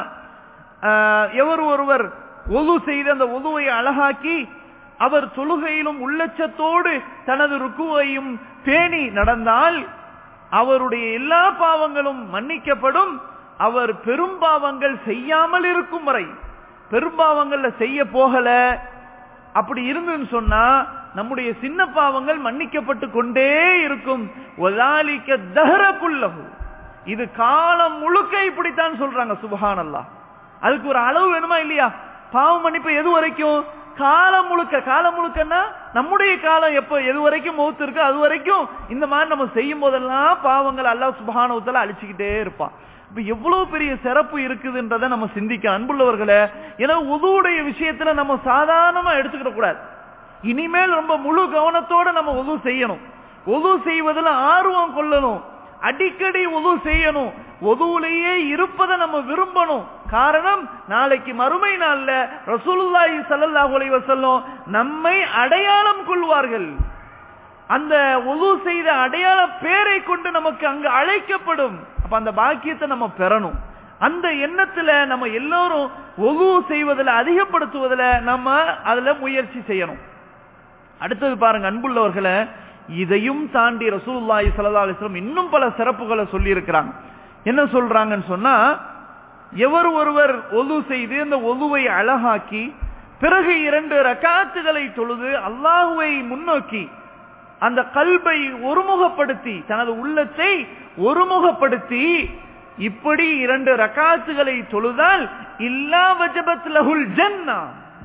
Speaker 1: எவர் ஒருவர் ஒது செய்து அந்த ஒதுவை அழகாக்கி அவர் தொழுகையிலும் உள்ளச்சத்தோடு தனது ருக்குவையும் பேணி நடந்தால் அவருடைய எல்லா பாவங்களும் மன்னிக்கப்படும் அவர் பெரும்பாவங்கள் செய்யாமல் இருக்கும் வரை பெரும்பாவங்கள்ல செய்ய போகல அப்படி இருந்துன்னு சொன்னா நம்முடைய சின்ன பாவங்கள் மன்னிக்கப்பட்டு கொண்டே இருக்கும் ஒலாலிக்க தஹரக்குள்ளகு இது காலம் முழுக்க இப்படித்தான் சொல்றாங்க சுபஹான் அல்லா அதுக்கு ஒரு அளவு வேணுமா இல்லையா பாவம் மன்னிப்பு எது வரைக்கும் காலம் முழுக்க காலம் முழுக்கன்னா நம்முடைய காலம் எப்ப எது வரைக்கும் மௌத்து இருக்கு அது வரைக்கும் இந்த மாதிரி நம்ம செய்யும் போதெல்லாம் பாவங்கள் அல்லாஹ் சுபஹானவத்தால அழிச்சுக்கிட்டே இருப்பான் இப்ப எவ்வளவு பெரிய சிறப்பு இருக்குதுன்றதை நம்ம சிந்திக்க அன்புள்ளவர்களே ஏன்னா உதுவுடைய விஷயத்துல நம்ம சாதாரணமா எடுத்துக்கிட கூடாது இனிமேல் ரொம்ப முழு கவனத்தோட நம்ம உது செய்யணும் உது செய்வதில் ஆர்வம் கொள்ளணும் அடிக்கடி உது செய்யணும் ஒதுவுலேயே இருப்பதை நம்ம விரும்பணும் காரணம் நாளைக்கு மறுமை நாள்ல ரசூலுல்லாஹி ஸல்லல்லாஹு அலைஹி வஸல்லம் நம்மை அடையாளம் கொள்வார்கள் அந்த ஒது செய்த அடையாள பேரை கொண்டு நமக்கு அங்கு அழைக்கப்படும் அப்ப அந்த பாக்கியத்தை நம்ம பெறணும் அந்த எண்ணத்துல நம்ம எல்லாரும் ஒது செய்வதில் அதிகப்படுத்துவதில் நம்ம அதுல முயற்சி செய்யணும் அடுத்தது பாருங்க அன்புள்ளவர்களை இதையும் தாண்டி ரசூலுல்லாஹி ஸல்லல்லாஹு அலைஹி வஸல்லம் இன்னும் பல சிறப்புகளை சொல்லி இருக்கிறாங்க என்ன சொல்றாங்கன்னு சொன்னா எவர் ஒருவர் ஒது செய்து அந்த ஒதுவை அழகாக்கி பிறகு இரண்டு ரக்காத்துகளை தொழுது அல்லாஹுவை முன்னோக்கி அந்த கல்வை ஒருமுகப்படுத்தி தனது உள்ளத்தை ஒருமுகப்படுத்தி இப்படி இரண்டு ரக்காத்துகளை தொழுதால் இல்லா வஜபத் லஹுல் ஜன்னா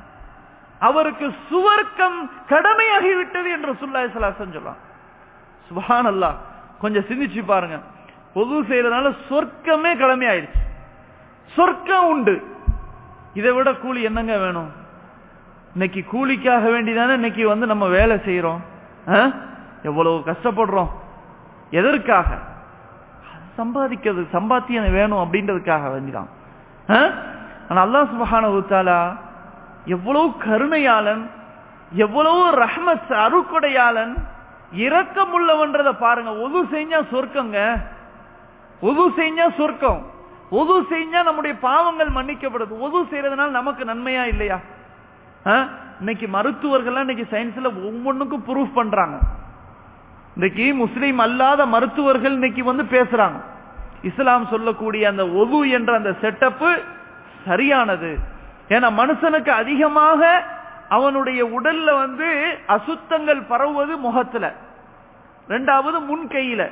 Speaker 1: அவருக்கு சுவர்க்கம் கடமையாகிவிட்டது என்று சுல்லாய் சலாசன் சொல்லலாம் சுபான் அல்லா கொஞ்சம் சிந்திச்சு பாருங்க ஒது செய்யறதுனால சொர்க்கமே கடமை ஆயிடுச்சு சொர்க்கம் உண்டு இதை விட கூலி என்னங்க வேணும் இன்னைக்கு கூலிக்காக வேண்டிதானே இன்னைக்கு வந்து நம்ம வேலை செய்யறோம் எவ்வளவு கஷ்டப்படுறோம் எதற்காக சம்பாதிக்கிறது சம்பாத்தியம் வேணும் அப்படின்றதுக்காக வேண்டிதான் ஆனா அல்லா சுபஹான உத்தாலா எவ்வளவு கருணையாளன் எவ்வளவு ரஹ்மத் அருக்கொடையாளன் இரக்கமுள்ளவன்றதை பாருங்க ஒது செஞ்சா சொர்க்கங்க ஒது செஞ்சா சொர்க்கம் ஒது செஞ்சா நம்முடைய பாவங்கள் மன்னிக்கப்படுது ஒது செய்யறதுனால நமக்கு நன்மையா இல்லையா இன்னைக்கு மருத்துவர்கள் இன்னைக்கு சயின்ஸ்ல ஒவ்வொன்றுக்கும் ப்ரூஃப் பண்றாங்க இன்னைக்கு முஸ்லீம் அல்லாத மருத்துவர்கள் இன்னைக்கு வந்து பேசுறாங்க இஸ்லாம் சொல்லக்கூடிய அந்த ஒது என்ற அந்த செட்டப் சரியானது ஏன்னா மனுஷனுக்கு அதிகமாக அவனுடைய உடல்ல வந்து அசுத்தங்கள் பரவுவது முகத்துல ரெண்டாவது முன் கையில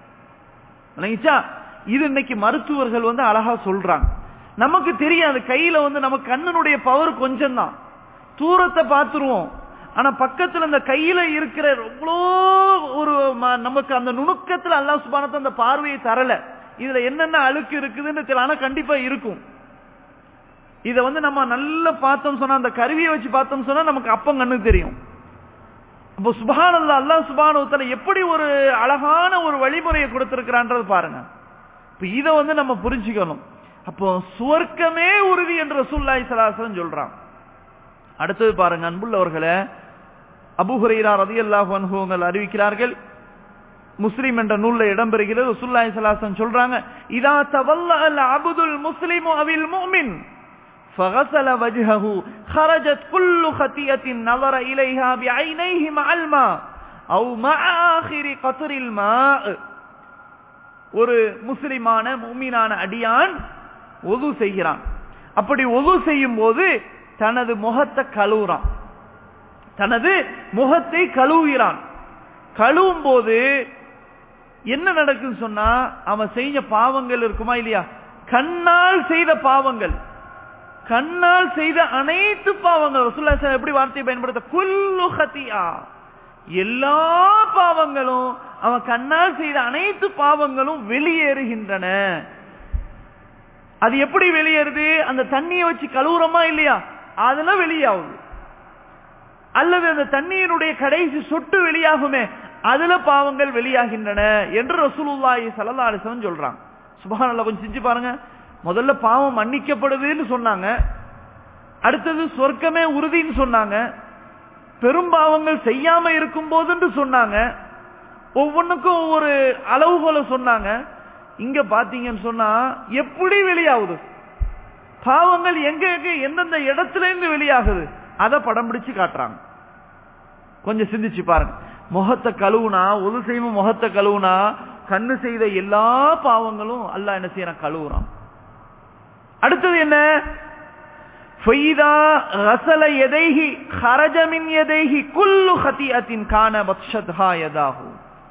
Speaker 1: இது இன்னைக்கு மருத்துவர்கள் வந்து அழகா சொல்றாங்க நமக்கு தெரியாது கையில வந்து நம்ம கண்ணனுடைய பவர் கொஞ்சம் தான் தூரத்தை பார்த்துருவோம் ஆனா பக்கத்துல அந்த கையில இருக்கிற எவ்வளோ ஒரு நமக்கு அந்த நுணுக்கத்துல அல்லா சுபானத்தை அந்த பார்வையை தரல இதுல என்னென்ன அழுக்கு இருக்குதுன்னு தெரியல ஆனா கண்டிப்பா இருக்கும் இத வந்து நம்ம நல்லா பார்த்தோம் சொன்னா அந்த கருவியை வச்சு பார்த்தோம் சொன்னா நமக்கு அப்பம் கண்ணு தெரியும் அப்போ சுபான் அல்லா அல்லா சுபானுத்தல எப்படி ஒரு அழகான ஒரு வழிமுறையை கொடுத்திருக்கிறான்றது பாருங்க இப்ப இத வந்து நம்ம புரிஞ்சுக்கணும் அப்போ சுவர்க்கமே உறுதி என்று ரசூல்லாய் சலாசலம் சொல்றான் அடுத்தது பாருங்க அன்புள்ளவர்களே அபுஹுரைரா ரதி அல்லாஹ் அறிவிக்கிறார்கள் முஸ்லிம் என்ற நூல்ல இடம்பெறுகிறது ரசூல்லாய் சலாசன் சொல்றாங்க இதா தவல்ல அல் அபுதுல் முஸ்லிம் அவில் முஃமின் فغسل وجهه خرجت كل خطيئة نظر إليها بعينيه مع الماء أو مع آخر قطر الماء ஒரு முஸ்லிமான மூமினான அடியான் ஒது செய்கிறான் அப்படி ஒது செய்யும் போது தனது முகத்தை கழுவுறான் தனது முகத்தை கழுவுகிறான் கழுவும் போது என்ன நடக்குன்னு சொன்னா அவன் செஞ்ச பாவங்கள் இருக்குமா இல்லையா கண்ணால் செய்த பாவங்கள் கண்ணால் செய்த அனைத்து பாவங்கள் ரசூல்லா எப்படி வார்த்தையை பயன்படுத்த குல்லு ஹத்தியா எல்லா பாவங்களும் அவன் கண்ணால் செய்த அனைத்து பாவங்களும் வெளியேறுகின்றன அது எப்படி வெளியேறுது அந்த தண்ணியை வச்சு கழுவுறோமா இல்லையா அதெல்லாம் வெளியாகுது அல்லது அந்த தண்ணீருடைய கடைசி சொட்டு வெளியாகுமே அதுல பாவங்கள் வெளியாகின்றன என்று ரசூலுல்லாஹி ஸல்லல்லாஹு அலைஹி வஸல்லம் சொல்றாங்க சுபஹானல்லாஹ் கொஞ்சம் செஞ்சு பாருங்க முதல்ல பாவம் மன்னிக்கப்படுதுன்னு சொன்னாங்க அடுத்தது சொர்க்கமே உறுதின்னு சொன்னாங்க பெரும்பாவங்கள் செய்யாம இருக்கும் போதுன்னு சொன்னாங்க ஒவ்வொன்றுக்கும் ஒவ்வொரு அளவுகோலை சொன்னாங்க இங்க பாத்தீங்கன்னு சொன்னா எப்படி வெளியாகுது பாவங்கள் எங்க எங்க எந்தெந்த இடத்துல இருந்து வெளியாகுது அதை படம் பிடிச்சு காட்டுறாங்க கொஞ்சம் சிந்திச்சு பாருங்க முகத்தை கழுவுனா ஒரு செய்யும் முகத்தை கழுவுனா கண்ணு செய்த எல்லா பாவங்களும் அல்ல என்ன செய்யறான் கழுவுறான் அடுத்தது என்ன ஃபைதா ரசல எதைஹி ஹரஜமின் எதைஹி குல்லு ஹத்தியத்தின் காண பக்ஷத்ஹா யதாஹு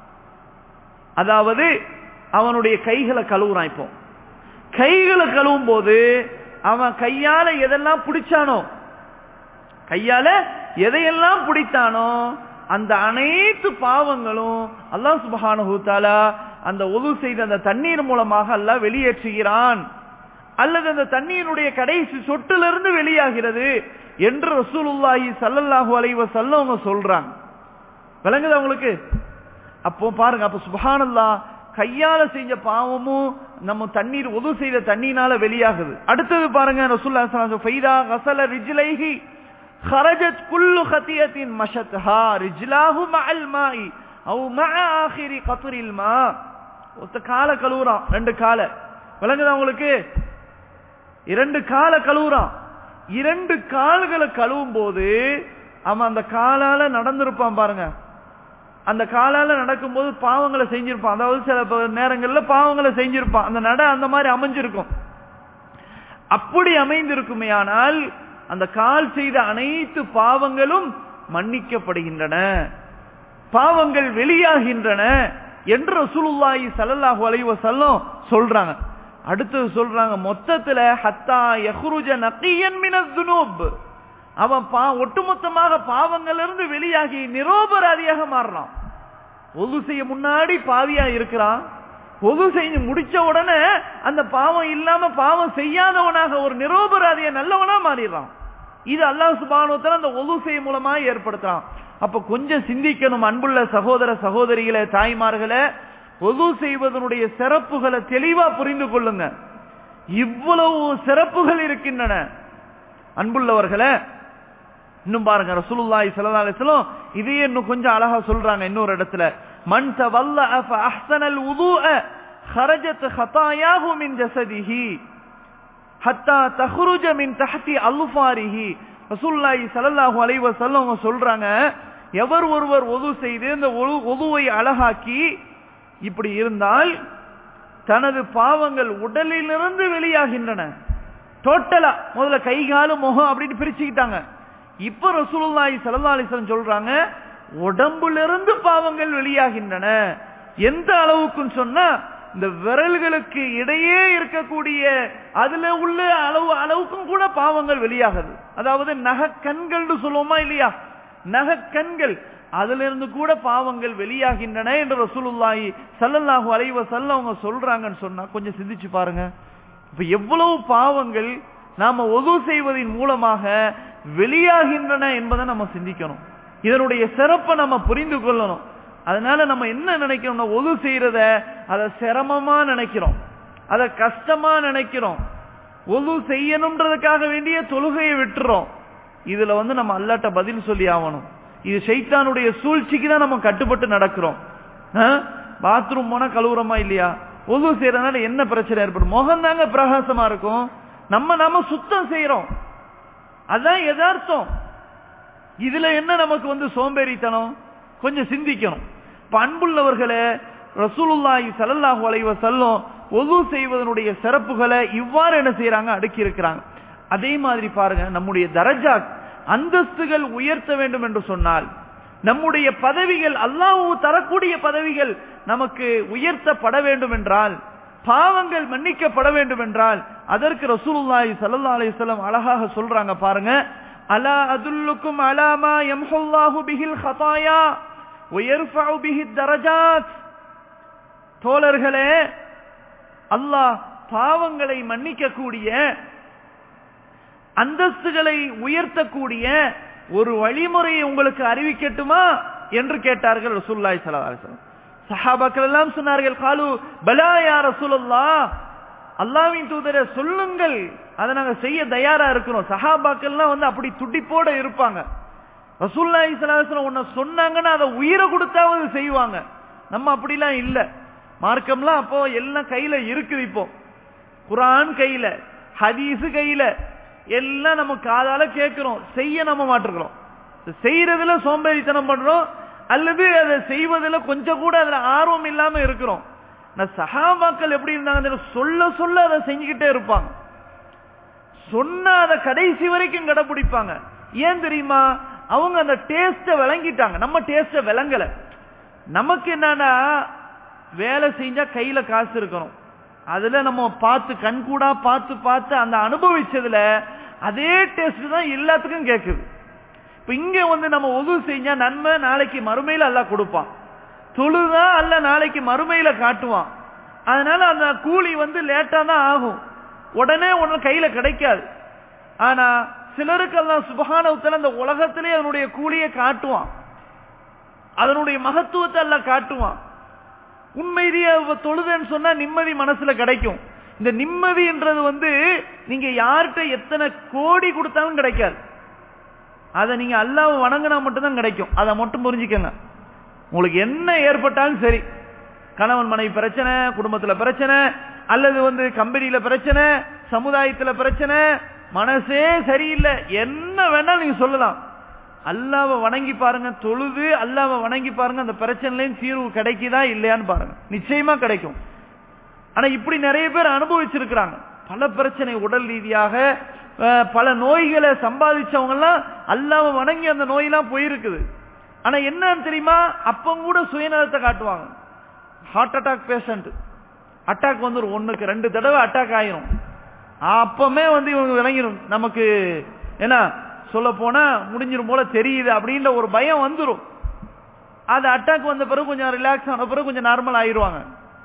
Speaker 1: அதாவது அவனுடைய கைகளை கழுவுறான் இப்போ கைகளை கழுவும் போது அவன் கையால எதெல்லாம் பிடிச்சானோ கையால எதையெல்லாம் பிடித்தானோ அந்த அனைத்து பாவங்களும் அல்லாஹ் சுபஹானஹு தஆலா அந்த ஒது செய்த அந்த தண்ணீர் மூலமாக அல்லாஹ் வெளியேற்றுகிறான் அல்லது அந்த தண்ணீருடைய கடைசி சொட்டிலிருந்து வெளியாகிறது என்று ரசூலுல்லாஹி ஸல்லல்லாஹு அலைஹி வஸல்லம் அவங்க சொல்றாங்க விளங்குதா உங்களுக்கு அப்போ பாருங்க அப்ப சுபஹானல்லாஹ் கையால செஞ்ச பாவமும் நம்ம தண்ணீர் ஒது செய்த தண்ணீனால வெளியாகுது அடுத்தது பாருங்க ரசூலுல்லாஹி ஸல்லல்லாஹு அலைஹி வஸல்லம் ஃபைதா கஸல ரிஜ்லைஹி خرجت كل خطيئة مشتها رجلاه مع الماء او مع آخر قطر الماء ஒத்த கால கழுவுறான் ரெண்டு கால விளங்குதா உங்களுக்கு இரண்டு கால கழுவுறான் இரண்டு கால்களை கழுவும் போது அவன் அந்த காலால நடந்திருப்பான் பாருங்க அந்த காலால நடக்கும்போது பாவங்களை செஞ்சிருப்பான் அதாவது சில நேரங்கள்ல பாவங்களை செஞ்சிருப்பான் அந்த நட அந்த மாதிரி அமைஞ்சிருக்கும் அப்படி அமைந்திருக்குமே ஆனால் அந்த கால் செய்த அனைத்து பாவங்களும் மன்னிக்கப்படுகின்றன பாவங்கள் வெளியாகின்றன என்று ரசூலுல்லாஹி ஸல்லல்லாஹு அலைஹி வஸல்லம் சொல்றாங்க அடுத்தது சொல்றாங்க மொத்தத்துல ஹத்தா யஹ்ருஜ நகியன் மினஸ் துனூப் அவன் பா ஒட்டுமொத்தமாக பாவங்களிலிருந்து வெளியாகி நிரோபராதியாக மாறலாம் ஒது செய்ய முன்னாடி பாவியா இருக்கிறான் பொது செஞ்சு முடிச்ச உடனே அந்த பாவம் இல்லாம பாவம் செய்யாதவனாக ஒரு நிரோபராதிய நல்லவனா மாறிடுறான் இது அல்லாஹ் சுபானுவத்தில் அந்த ஒது செய்ய மூலமா ஏற்படுத்துறான் அப்ப கொஞ்சம் சிந்திக்கணும் அன்புள்ள சகோதர சகோதரிகளே தாய்மார்களே ஒது செய்வதனுடைய சிறப்புகளை தெளிவா புரிந்து கொள்ளுங்க இவ்வளவு சிறப்புகள் இருக்கின்றன அன்புள்ளவர்களே இன்னும் பாருங்க ரசூலுல்லாஹி ஸல்லல்லாஹு அலைஹி வஸல்லம் இதையே இன்னும் கொஞ்சம் அழகா சொல்றாங்க இன்னொரு இடத்துல மன் தவல்ல ஃப அஹ்ஸனல் வுதுஅ خرجت خطاياه من جسده حتى تخرج من تحت அல்ஃபாரிஹ ரசூலுல்லாஹி ஸல்லல்லாஹு அலைஹி வஸல்லம் சொல்றாங்க எவர் ஒருவர் ஒது செய்து இந்த ஒதுவை அழகாக்கி இப்படி இருந்தால் தனது பாவங்கள் உடலிலிருந்து வெளியாகின்றன டோட்டலா முதல்ல கை காலு முகம் அப்படின்னு பிரிச்சுக்கிட்டாங்க இப்ப ரசூலுல்லாஹி ஸல்லல்லாஹு அலைஹி வஸல்லம் சொல்றாங்க உடம்புல இருந்து பாவங்கள் வெளியாகின்றன எந்த அளவுக்குன்னு சொன்னா இந்த விரல்களுக்கு இடையே இருக்கக்கூடிய அதுல உள்ள அளவு அளவுக்கும் கூட பாவங்கள் வெளியாகுது அதாவது நகை கண்கள் சொல்லுவோமா இல்லையா நகை கண்கள் அதுல இருந்து கூட பாவங்கள் வெளியாகின்றன என்று ரசூலுல்லாஹி ஸல்லல்லாஹு அலைஹி வஸல்லம் அவங்க சொல்றாங்கன்னு சொன்னா கொஞ்சம் சிந்திச்சு பாருங்க இப்ப எவ்வளவு பாவங்கள் நாம ஒது செய்வதன் மூலமாக வெளியாகின்றன என்பதை நம்ம சிந்திக்கணும் இதனுடைய சிறப்பை நம்ம புரிந்து கொள்ளணும் அதனால நம்ம என்ன நினைக்கிறோம்னா ஒது செய்யறத அதை சிரமமா நினைக்கிறோம் அதை கஷ்டமா நினைக்கிறோம் ஒது செய்யணும்ன்றதுக்காக வேண்டிய தொழுகையை விட்டுறோம் இதுல வந்து நம்ம அல்லாட்ட பதில் சொல்லி ஆகணும் இது சைத்தானுடைய சூழ்ச்சிக்கு தான் நம்ம கட்டுப்பட்டு நடக்கிறோம் பாத்ரூம் போனா கழுவுறோமா இல்லையா ஒது செய்யறதுனால என்ன பிரச்சனை ஏற்படும் முகம் தாங்க பிரகாசமா இருக்கும் நம்ம நாம சுத்தம் செய்யறோம் அதான் எதார்த்தம் இதுல என்ன நமக்கு வந்து சோம்பேறித்தனம் கொஞ்சம் சிந்திக்கணும் இப்ப அன்புள்ளவர்களே ரசூலுல்லாஹி ஸல்லல்லாஹு அலைஹி வஸல்லம் ஒது செய்வதனுடைய சிறப்புகளை இவ்வாறு என்ன செய்யறாங்க அடுக்கி இருக்கிறாங்க அதே மாதிரி பாருங்க நம்முடைய தரஜா அந்தஸ்துகள் உயர்த்த வேண்டும் என்று சொன்னால் நம்முடைய பதவிகள் அல்லாஹ் தரக்கூடிய பதவிகள் நமக்கு உயர்த்தப்பட வேண்டும் என்றால் பாவங்கள் மன்னிக்கப்பட வேண்டும் என்றால் அதற்கு ரசூலுல்லாஹி ஸல்லல்லாஹு அலைஹி வஸல்லம் அழகாக சொல்றாங்க பாருங்க அலா அதுல்லுக்கும் அலாமா யம்ஹுல்லாஹு பிஹில் ஹதாயா வயர்ஃபஉ பிஹி தரஜாத் தோழர்களே அல்லாஹ் பாவங்களை மன்னிக்கக்கூடிய அந்தஸ்துகளை உயர்த்தக்கூடிய ஒரு வழிமுறையை உங்களுக்கு அறிவிக்கட்டுமா என்று கேட்டார்கள் ரசூல்லாய் சலாஹம் சஹாபாக்கள் எல்லாம் சொன்னார்கள் காலு பலா யா ரசூலுல்லா அல்லாவின் தூதரை சொல்லுங்கள் அதை நாங்க செய்ய தயாரா இருக்கிறோம் சஹாபாக்கள்லாம் வந்து அப்படி துடிப்போட இருப்பாங்க ரசூல்லாய் சலாஹம் உன்னை சொன்னாங்கன்னா அதை உயிரை கொடுத்தாவது செய்வாங்க நம்ம அப்படிலாம் இல்ல மார்க்கம்லாம் அப்போ எல்லாம் கையில இருக்குது இப்போ குரான் கையில ஹதீஸ் கையில எல்லாம் நம்ம காதால கேட்கிறோம் செய்ய நம்ம மாட்டிருக்கிறோம் செய்யறதுல சோம்பேறித்தனம் பண்றோம் அல்லது அதை செய்வதில் கொஞ்சம் கூட அதுல ஆர்வம் இல்லாம இருக்கிறோம் சகாபாக்கள் எப்படி இருந்தாங்க சொல்ல சொல்ல அதை செஞ்சுக்கிட்டே இருப்பாங்க சொன்ன அதை கடைசி வரைக்கும் கடைபிடிப்பாங்க ஏன் தெரியுமா அவங்க அந்த டேஸ்ட விளங்கிட்டாங்க நம்ம டேஸ்ட விளங்கல நமக்கு என்னன்னா வேலை செஞ்சா கையில காசு இருக்கணும் அதுல நம்ம பார்த்து கண்கூடா பார்த்து பார்த்து அந்த அனுபவிச்சதுல அதே டேஸ்ட் தான் எல்லாத்துக்கும் கேட்குது இப்ப இங்க வந்து நம்ம உதவு செஞ்சா நன்மை நாளைக்கு மறுமையில அல்ல கொடுப்பான் தொழுதா அல்ல நாளைக்கு மறுமையில காட்டுவான் அதனால அந்த கூலி வந்து லேட்டா தான் ஆகும் உடனே ஒண்ணு கையில கிடைக்காது ஆனா சிலருக்கெல்லாம் சுபகானவத்தில் அந்த உலகத்திலே அதனுடைய கூலியை காட்டுவான் அதனுடைய மகத்துவத்தை எல்லாம் காட்டுவான் உண்மையிலேயே தொழுதுன்னு சொன்னா நிம்மதி மனசுல கிடைக்கும் இந்த நிம்மதின்றது வந்து நீங்க யார்கிட்ட எத்தனை கோடி கொடுத்தாலும் கிடைக்காது அதை நீங்க அல்லாஹ் வணங்கினா மட்டும்தான் கிடைக்கும் அதை மட்டும் புரிஞ்சுக்கங்க உங்களுக்கு என்ன ஏற்பட்டாலும் சரி கணவன் மனைவி பிரச்சனை குடும்பத்துல பிரச்சனை அல்லது வந்து கம்பெனியில பிரச்சனை சமுதாயத்துல பிரச்சனை மனசே சரியில்லை என்ன வேணாலும் நீங்க சொல்லலாம் அல்லாவை வணங்கி பாருங்க தொழுது அல்லாவை வணங்கி பாருங்க அந்த பிரச்சனையிலையும் தீர்வு கிடைக்குதா இல்லையான்னு பாருங்க நிச்சயமா கிடைக்கும் ஆனா இப்படி நிறைய பேர் அனுபவிச்சிருக்கிறாங்க பல பிரச்சனை உடல் ரீதியாக பல நோய்களை சம்பாதிச்சவங்க எல்லாம் அல்லாவை வணங்கி அந்த நோயெல்லாம் போயிருக்குது ஆனா என்னன்னு தெரியுமா அப்ப கூட சுயநலத்தை காட்டுவாங்க ஹார்ட் அட்டாக் பேஷண்ட் அட்டாக் வந்துடும் ஒண்ணுக்கு ரெண்டு தடவை அட்டாக் ஆயிரும் அப்பமே வந்து இவங்க விளங்கிடும் நமக்கு என்ன சொல்ல போனா முடிஞ்சிரும் போல தெரியுது அப்படின்ற ஒரு பயம் வந்துடும் அது அட்டாக் வந்த பிறகு கொஞ்சம் ரிலாக்ஸ் ஆன பிறகு கொஞ்சம் நார்மல் ஆயிருவாங்க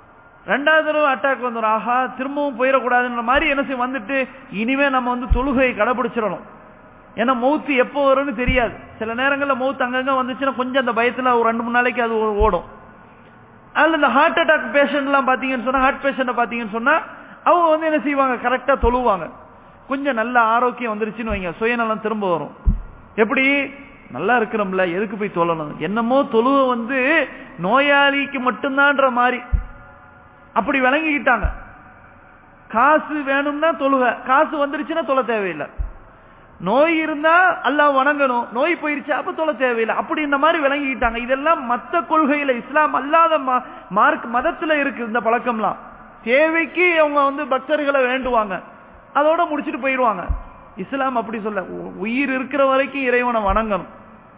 Speaker 1: ரெண்டாவது தடவை அட்டாக் வந்துடும் ஆஹா திரும்பவும் போயிடக்கூடாதுன்ற மாதிரி என்ன செய்யும் வந்துட்டு இனிமே நம்ம வந்து தொழுகையை கடைபிடிச்சிடணும் ஏன்னா மௌத்து எப்போ வரும்னு தெரியாது சில நேரங்களில் மௌத்து அங்கங்க வந்துச்சுன்னா கொஞ்சம் அந்த பயத்துல ஒரு ரெண்டு மூணு நாளைக்கு அது ஓடும் அதில் இந்த ஹார்ட் அட்டாக் பேஷண்ட்லாம் பார்த்தீங்கன்னு சொன்னா ஹார்ட் பேஷண்ட்டை பார்த்தீங்கன்னு சொன்னா அவங்க வந்து என்ன செய்வாங்க கரெக்டா தொழுவாங்க கொஞ்சம் நல்ல ஆரோக்கியம் வந்துருச்சுன்னு வைங்க சுயநலம் திரும்ப வரும் எப்படி நல்லா இருக்கிறோம்ல எதுக்கு போய் தொழணும் என்னமோ தொழுவ வந்து நோயாளிக்கு மட்டும்தான்ற மாதிரி அப்படி விளங்கிக்கிட்டாங்க காசு வேணும்னா தொழுக காசு வந்துருச்சுன்னா தொலை தேவையில்லை நோய் இருந்தா அல்லாஹ் வணங்கணும் நோய் போயிருச்சு அப்ப தொலை தேவையில்லை அப்படி இந்த மாதிரி விளங்கிக்கிட்டாங்க இதெல்லாம் மத்த கொள்கையில இஸ்லாம் அல்லாத மார்க் மதத்துல இருக்கு இந்த பழக்கம்லாம் தேவைக்கு அவங்க வந்து பக்தர்களை வேண்டுவாங்க அதோட முடிச்சுட்டு போயிடுவாங்க இஸ்லாம் அப்படி சொல்ல உயிர் இருக்கிற வரைக்கும் இறைவனை வணங்கணும்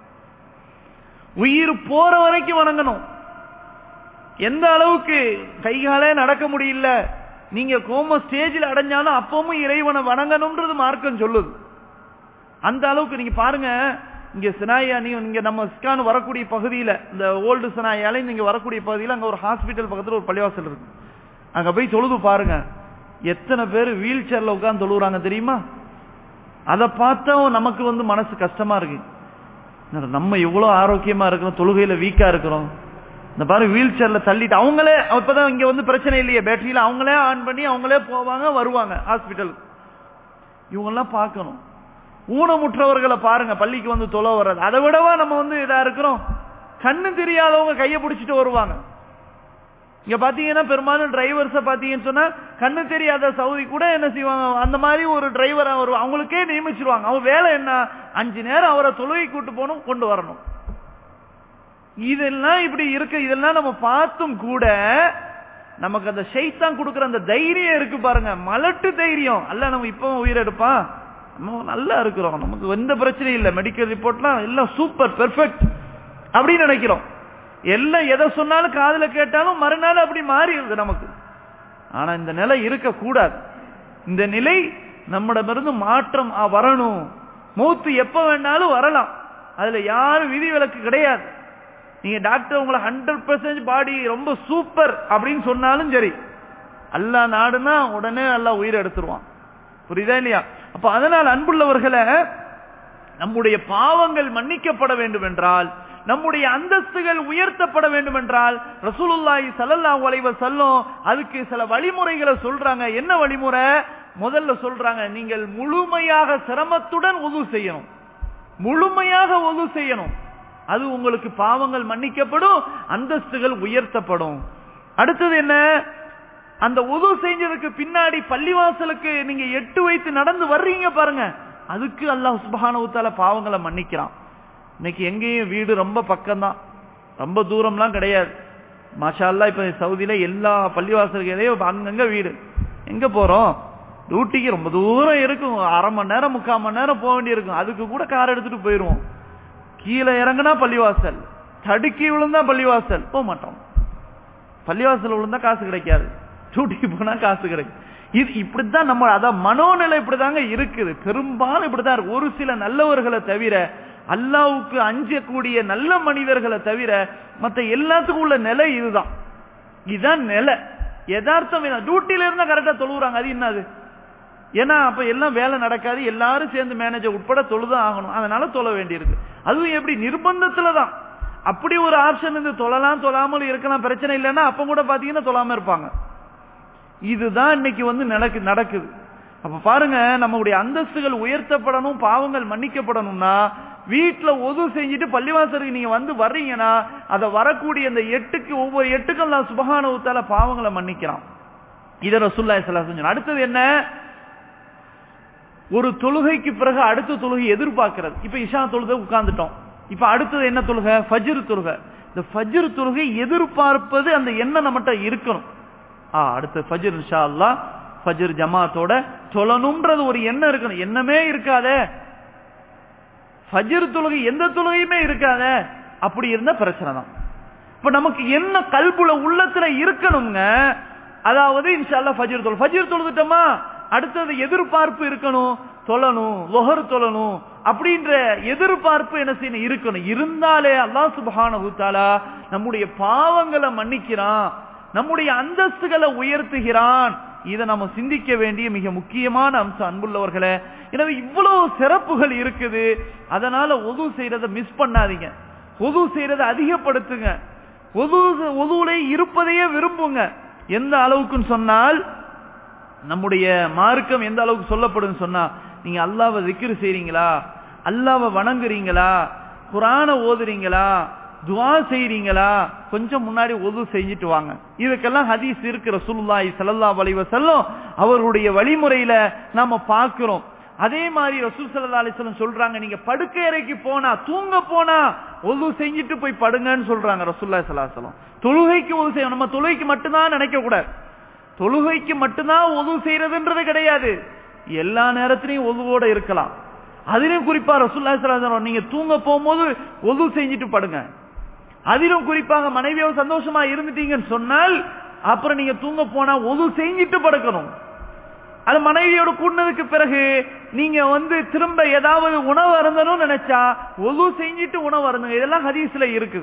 Speaker 1: உயிர் போற வரைக்கும் வணங்கணும் எந்த அளவுக்கு கைகாலே நடக்க முடியல நீங்க கோம ஸ்டேஜில் அடைஞ்சாலும் அப்பவும் இறைவனை வணங்கணும்ன்றது மார்க்கம் சொல்லுது அந்த அளவுக்கு நீங்க பாருங்க இங்க சினாயா நீங்க இங்க நம்ம ஸ்கான் வரக்கூடிய பகுதியில இந்த ஓல்டு சினாயால நீங்க வரக்கூடிய பகுதியில அங்க ஒரு ஹாஸ்பிட்டல் பக்கத்துல ஒரு பள்ளிவாசல் இருக்கு அங்க போய் தொழுது பாருங்க எத்தனை பேர் வீல் சேர்ல உட்கார்ந்து தொழுகிறாங்க தெரியுமா அதை பார்த்தா நமக்கு வந்து மனசு கஷ்டமா இருக்கு நம்ம எவ்வளவு ஆரோக்கியமா இருக்கிறோம் தொழுகையில வீக்கா இருக்கிறோம் இந்த பாரு வீல் சேர்ல தள்ளிட்டு அவங்களே அப்பதான் இங்க வந்து பிரச்சனை இல்லையே பேட்டரியில அவங்களே ஆன் பண்ணி அவங்களே போவாங்க வருவாங்க ஹாஸ்பிட்டல் இவங்கெல்லாம் பார்க்கணும் ஊனமுற்றவர்களை பாருங்க பள்ளிக்கு வந்து தொலை வர்றது அதை விடவா நம்ம வந்து இதா இருக்கிறோம் கண்ணு தெரியாதவங்க கையை பிடிச்சிட்டு வருவாங்க இங்க பாத்தீங்கன்னா பெரும்பாலும் டிரைவர்ஸ பாத்தீங்கன்னு சொன்னா கண்ணு தெரியாத சவுதி கூட என்ன செய்வாங்க அந்த மாதிரி ஒரு டிரைவர் அவர் அவங்களுக்கே நியமிச்சிருவாங்க அவங்க வேலை என்ன அஞ்சு நேரம் அவரை தொழுகை கூட்டு போகணும் கொண்டு வரணும் இதெல்லாம் இப்படி இருக்கு இதெல்லாம் நம்ம பார்த்தும் கூட நமக்கு அந்த ஷைத்தான் கொடுக்குற அந்த தைரியம் இருக்கு பாருங்க மலட்டு தைரியம் அல்ல நம்ம இப்போ உயிரெடுப்பான் நம்ம நல்லா இருக்கிறோம் நமக்கு எந்த பிரச்சனையும் இல்லை மெடிக்கல் ரிப்போர்ட்லாம் எல்லாம் சூப்பர் பெர்ஃபெக்ட் அப்படின்னு நினைக்கிறோம் எல்லாம் எதை சொன்னாலும் காதுல கேட்டாலும் மறுநாள் அப்படி மாறிடுது நமக்கு ஆனா இந்த நிலை இருக்க கூடாது இந்த நிலை நம்மிடமிருந்து மாற்றம் வரணும் மூத்து எப்ப வேணாலும் வரலாம் அதுல யாரும் விதி விலக்கு கிடையாது நீங்க டாக்டர் உங்களை ஹண்ட்ரட் பெர்சன்ட் பாடி ரொம்ப சூப்பர் அப்படின்னு சொன்னாலும் சரி அல்லா நாடுனா உடனே அல்லா உயிர் எடுத்துருவான் புரியுதா இல்லையா அப்ப அதனால் அன்புள்ளவர்களை நம்முடைய பாவங்கள் மன்னிக்கப்பட வேண்டும் என்றால் நம்முடைய அந்தஸ்துகள் உயர்த்தப்பட வேண்டும் என்றால் ரசூலுல்லாஹி ஸல்லல்லாஹு அலைஹி வஸல்லம் அதுக்கு சில வழிமுறைகளை சொல்றாங்க என்ன வழிமுறை முதல்ல சொல்றாங்க நீங்கள் முழுமையாக சிரமத்துடன் உது செய்யணும் முழுமையாக உது செய்யணும் அது உங்களுக்கு பாவங்கள் மன்னிக்கப்படும் அந்தஸ்துகள் உயர்த்தப்படும் அடுத்தது என்ன அந்த உது செஞ்சதுக்கு பின்னாடி பள்ளிவாசலுக்கு நீங்க எட்டு வைத்து நடந்து வர்றீங்க பாருங்க அதுக்கு அல்லாஹ் சுபஹானவுத்தால பாவங்களை மன்னிக்கிறான் இன்னைக்கு எங்கேயும் வீடு ரொம்ப பக்கம்தான் ரொம்ப தூரம்லாம் கிடையாது மாஷா அல்லா இப்ப சவுதியில எல்லா பள்ளிவாசல்களையும் அங்கங்க வீடு எங்க போறோம் டியூட்டிக்கு ரொம்ப தூரம் இருக்கும் அரை மணி நேரம் முக்கால் மணி நேரம் போக வேண்டியிருக்கும் அதுக்கு கூட கார் எடுத்துட்டு போயிருவோம் கீழே இறங்குனா பள்ளிவாசல் தடுக்கி விழுந்தா பள்ளிவாசல் போக மாட்டோம் பள்ளிவாசல் விழுந்தா காசு கிடைக்காது டியூட்டிக்கு போனா காசு கிடைக்கும் இது இப்படித்தான் நம்ம அதான் மனோநிலை இப்படிதாங்க இருக்குது பெரும்பாலும் இப்படிதான் இருக்கு ஒரு சில நல்லவர்களை தவிர அல்லாவுக்கு அஞ்சக்கூடிய நல்ல மனிதர்களை தவிர மத்த எல்லாத்துக்கும் உள்ள நிலை இதுதான் இதுதான் நிலை யதார்த்தம் டியூட்டில இருந்தா கரெக்டா தொழுவுறாங்க அது என்னது ஏன்னா அப்ப எல்லாம் வேலை நடக்காது எல்லாரும் சேர்ந்து மேனேஜர் உட்பட தொழுதான் ஆகணும் அதனால தொழ வேண்டியிருக்கு அதுவும் எப்படி நிர்பந்தத்துல தான் அப்படி ஒரு ஆப்ஷன் இருந்து தொழலாம் தொழாமல் இருக்கலாம் பிரச்சனை இல்லைன்னா அப்ப கூட பாத்தீங்கன்னா தொழாம இருப்பாங்க இதுதான் இன்னைக்கு வந்து நடக்கு நடக்குது அப்ப பாருங்க நம்முடைய அந்தஸ்துகள் உயர்த்தப்படணும் பாவங்கள் மன்னிக்கப்படணும்னா வீட்டுல ஒது செஞ்சுட்டு பள்ளிவாசலுக்கு நீங்க வந்து வர்றீங்கன்னா அதை வரக்கூடிய அந்த எட்டுக்கு ஒவ்வொரு எட்டுக்கும் நான் சுபகான ஊத்தால பாவங்களை மன்னிக்கிறான் இத ரசுல்லா சொன்ன அடுத்தது என்ன ஒரு தொழுகைக்கு பிறகு அடுத்த தொழுகை எதிர்பார்க்கிறது இப்ப இஷா தொழுகை உட்கார்ந்துட்டோம் இப்ப அடுத்தது என்ன தொழுகை ஃபஜ்ர் தொழுகை இந்த ஃபஜ்ர் தொழுகை எதிர்பார்ப்பது அந்த எண்ணம் நம்மகிட்ட இருக்கணும் ஆ அடுத்து ஃபஜ்ர் இன்ஷா அல்லா ஃபஜ்ர் ஜமாத்தோட தொழணும்ன்றது ஒரு எண்ணம் இருக்கணும் எண்ணமே இருக்காதே ஃபஜ்ர் தொழுகை எந்த தொழுகையுமே இருக்காத அப்படி இருந்த பிரச்சனை தான் இப்ப நமக்கு என்ன கல்புல உள்ளத்துல இருக்கணுங்க அதாவது இன்ஷால்லா ஃபஜ்ர் தொழு ஃபஜ்ர் தொழுதுட்டோமா அடுத்தது எதிர்பார்ப்பு இருக்கணும் தொழணும் லொஹர் தொழணும் அப்படின்ற எதிர்பார்ப்பு என்ன செய்யணும் இருக்கணும் இருந்தாலே அல்லாஹ் சுபஹானஹு தஆலா நம்முடைய பாவங்களை மன்னிக்கிறான் நம்முடைய அந்தஸ்துகளை உயர்த்துகிறான் இதை நம்ம சிந்திக்க வேண்டிய மிக முக்கியமான அம்சம் அன்புள்ளவர்களே எனவே இவ்வளவு சிறப்புகள் இருக்குது அதனால ஒது செய்யறத மிஸ் பண்ணாதீங்க ஒது செய்யறத அதிகப்படுத்துங்க ஒது ஒதுவுல இருப்பதையே விரும்புங்க எந்த அளவுக்குன்னு சொன்னால் நம்முடைய மார்க்கம் எந்த அளவுக்கு சொல்லப்படும் சொன்னா நீங்க அல்லாவை திக்ரு செய்றீங்களா அல்லாவை வணங்குறீங்களா குரான ஓதுறீங்களா துவா செய்றீங்களா கொஞ்சம் முன்னாடி ஒது செஞ்சுட்டு வாங்க இதுக்கெல்லாம் ஹதீஸ் இருக்கிற சுல்லாய் சல்லா வலிவ செல்லும் அவருடைய வழிமுறையில நாம பார்க்கிறோம் அதே மாதிரி ரசூல் சல்லா அலிஸ்லம் சொல்றாங்க நீங்க படுக்கை அறைக்கு போனா தூங்க போனா ஒது செஞ்சுட்டு போய் படுங்கன்னு சொல்றாங்க ரசூல்லா சலாசலம் தொழுகைக்கு ஒது செய்யணும் நம்ம தொழுகைக்கு மட்டும்தான் நினைக்க கூடாது தொழுகைக்கு மட்டும்தான் ஒது செய்யறதுன்றது கிடையாது எல்லா நேரத்திலையும் ஒதுவோட இருக்கலாம் அதிலும் குறிப்பா ரசூல்லா சலாசலம் நீங்க தூங்க போகும்போது ஒது செஞ்சுட்டு படுங்க அதிலும் குறிப்பாக மனைவியோட சந்தோஷமா இருந்துட்டீங்கன்னு சொன்னால் அப்புறம் நீங்க தூங்க போனா ஒது செஞ்சுட்டு படுக்கணும் அது மனைவியோட கூடினதுக்கு பிறகு நீங்க வந்து திரும்ப ஏதாவது உணவு அருந்தணும் நினைச்சா ஒது செஞ்சுட்டு உணவு அருந்துங்க இதெல்லாம் ஹதீஸ்ல இருக்கு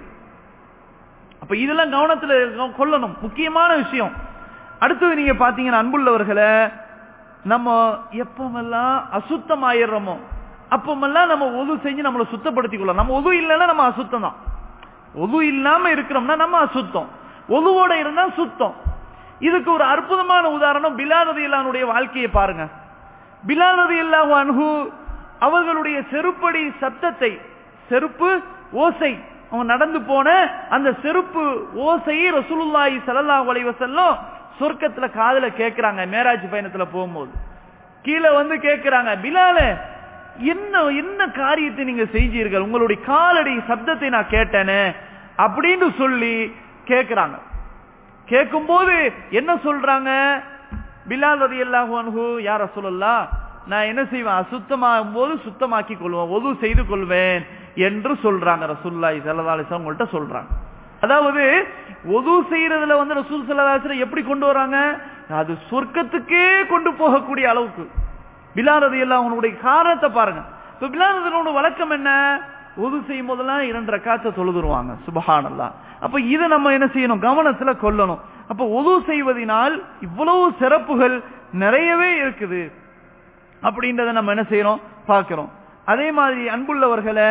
Speaker 1: அப்ப இதெல்லாம் கவனத்துல கொள்ளணும் முக்கியமான விஷயம் அடுத்தது நீங்க பாத்தீங்கன்னா அன்புள்ளவர்களை நம்ம எப்பமெல்லாம் அசுத்தம் ஆயிடுறோமோ அப்பமெல்லாம் நம்ம ஒது செஞ்சு நம்மளை சுத்தப்படுத்திக் கொள்ளலாம் நம்ம ஒது இல்லைன்னா நம்ம அசுத்தம் தான் ஒது இல்லாம இருக்கிறோம்னா நம்ம அசுத்தம் ஒதுவோட இருந்தா சுத்தம் இதுக்கு ஒரு அற்புதமான உதாரணம் பிலால் ரதி இல்லானுடைய வாழ்க்கையை பாருங்க பிலால் ரதி இல்லாஹு அன்ஹு அவர்களுடைய செருப்படி சத்தத்தை செருப்பு ஓசை அவங்க நடந்து போன அந்த செருப்பு ஓசையை ரசூலுல்லாஹி ஸல்லல்லாஹு அலைஹி வஸல்லம் சொர்க்கத்துல காதுல கேக்குறாங்க மேராஜ் பயணத்துல போகும்போது கீழே வந்து கேக்குறாங்க பிலாலே என்ன என்ன காரியத்தை நீங்க செஞ்சீர்கள் உங்களுடைய காலடி சப்தத்தை நான் கேட்டேனே அப்படின்னு சொல்லி கேக்குறாங்க கேட்கும் போது என்ன சொல்றாங்க பிலால் ரதி அல்லாஹு யார சொல்லலாம் நான் என்ன செய்வேன் அசுத்தமாகும் போது சுத்தமாக்கி கொள்வேன் ஒது செய்து கொள்வேன் என்று சொல்றாங்க ரசூல்லாய் சல்லதாலிசம் உங்கள்கிட்ட சொல்றாங்க அதாவது ஒது செய்யறதுல வந்து ரசூல் சல்லாஹ் எப்படி கொண்டு வராங்க அது சொர்க்கத்துக்கே கொண்டு போகக்கூடிய அளவுக்கு பிலாரதி எல்லாம் அவனுடைய காரணத்தை பாருங்க இப்ப பிலாரதனோட வழக்கம் என்ன ஒது செய்யும் போதெல்லாம் இரண்டரை காத்த தொழுதுருவாங்க சுபஹானல்லா அப்ப இதை நம்ம என்ன செய்யணும் கவனத்துல கொள்ளணும் அப்ப ஒது செய்வதனால் இவ்வளவு சிறப்புகள் நிறையவே இருக்குது அப்படின்றத நம்ம என்ன செய்யறோம் பார்க்கிறோம் அதே மாதிரி அன்புள்ளவர்களை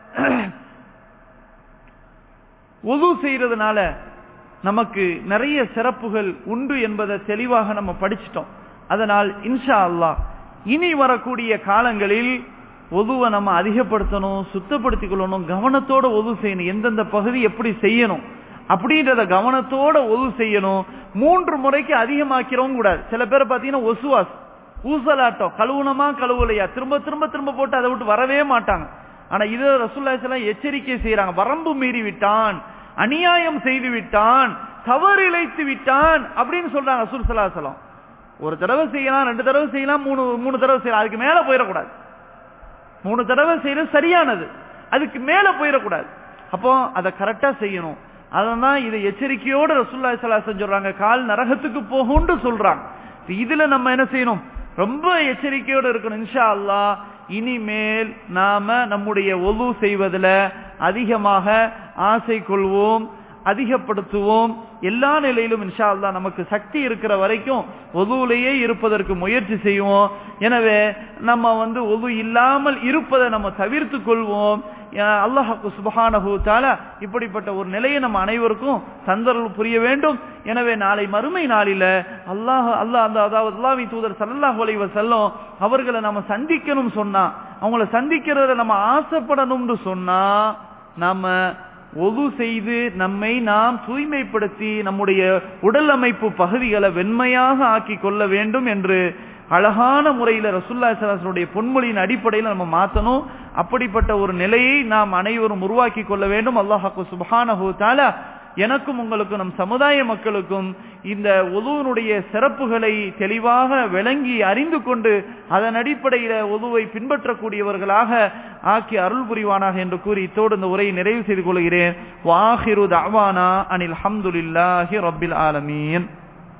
Speaker 1: ஒது செய்யறதுனால நமக்கு நிறைய சிறப்புகள் உண்டு என்பதை தெளிவாக நம்ம படிச்சிட்டோம் அதனால் இன்ஷா அல்லாஹ் இனி வரக்கூடிய காலங்களில் ஒதுவை நம்ம அதிகப்படுத்தணும் சுத்தப்படுத்திக் கொள்ளணும் கவனத்தோட ஒது செய்யணும் எந்தெந்த பகுதி எப்படி செய்யணும் அப்படின்றத கவனத்தோட ஒது செய்யணும் மூன்று முறைக்கு அதிகமாக்கிறவும் கூடாது சில பேர் பாத்தீங்கன்னா ஒசுவாஸ் ஊசலாட்டம் கழுவுனமா கழுவுலையா திரும்ப திரும்ப திரும்ப போட்டு அதை விட்டு வரவே மாட்டாங்க ஆனா இது ரசூல்லாசலாம் எச்சரிக்கை செய்யறாங்க வரம்பு மீறி விட்டான் அநியாயம் செய்து விட்டான் தவறு இழைத்து விட்டான் அப்படின்னு சொல்றாங்க ரசூல் சலாசலம் ஒரு தடவை செய்யலாம் ரெண்டு தடவை செய்யலாம் மூணு மூணு தடவை செய்யலாம் அதுக்கு மேல போயிடக்கூடாது மூணு தடவை செய்யறது சரியானது அதுக்கு மேல போயிடக்கூடாது அப்போ அதை கரெக்டா செய்யணும் அதான் இதை எச்சரிக்கையோட ரசூல்லா சலாசன் சொல்றாங்க கால் நரகத்துக்கு போகும்னு சொல்றாங்க இதுல நம்ம என்ன செய்யணும் ரொம்ப எச்சரிக்கையோட இருக்கணும் இன்ஷா அல்லா இனிமேல் நாம நம்முடைய ஒலு செய்வதில் அதிகமாக ஆசை கொள்வோம் அதிகப்படுத்துவோம் எல்லா நிலையிலும் இன்ஷா அல்லா நமக்கு சக்தி இருக்கிற வரைக்கும் ஒதுவிலேயே இருப்பதற்கு முயற்சி செய்வோம் எனவே நம்ம வந்து ஒது இல்லாமல் இருப்பதை நம்ம தவிர்த்து கொள்வோம் அல்லாஹு சுபஹானஹு தால இப்படிப்பட்ட ஒரு நிலையை நம்ம அனைவருக்கும் தந்தரல் புரிய வேண்டும் எனவே நாளை மறுமை நாளில அல்லாஹ் அல்லாஹ் அந்த அதாவது அல்லாவி தூதர் சல்லாஹ் அலைவ செல்லும் அவர்களை நம்ம சந்திக்கணும் சொன்னா அவங்கள சந்திக்கிறத நம்ம ஆசைப்படணும்னு சொன்னா நாம ஒது செய்து நம்மை நாம் தூய்மைப்படுத்தி நம்முடைய உடல் அமைப்பு பகுதிகளை வெண்மையாக ஆக்கி கொள்ள வேண்டும் என்று அழகான முறையில ரசுல்லா சலாசனுடைய பொன்மொழியின் அடிப்படையில் நம்ம மாத்தணும் அப்படிப்பட்ட ஒரு நிலையை நாம் அனைவரும் உருவாக்கி கொள்ள வேண்டும் அல்லாஹாக்கு சுபஹானஹு தாலா எனக்கும் உங்களுக்கும் நம் சமுதாய மக்களுக்கும் இந்த ஒதுவனுடைய சிறப்புகளை தெளிவாக விளங்கி அறிந்து கொண்டு அதன் அடிப்படையில ஒதுவை பின்பற்றக்கூடியவர்களாக ஆக்கி அருள் புரிவானாக என்று கூறி இத்தோடு இந்த உரையை நிறைவு செய்து கொள்கிறேன் வாஹிரு தவானா அனில் ஹம்துலில்லாஹி ரப்பில் ஆலமீன்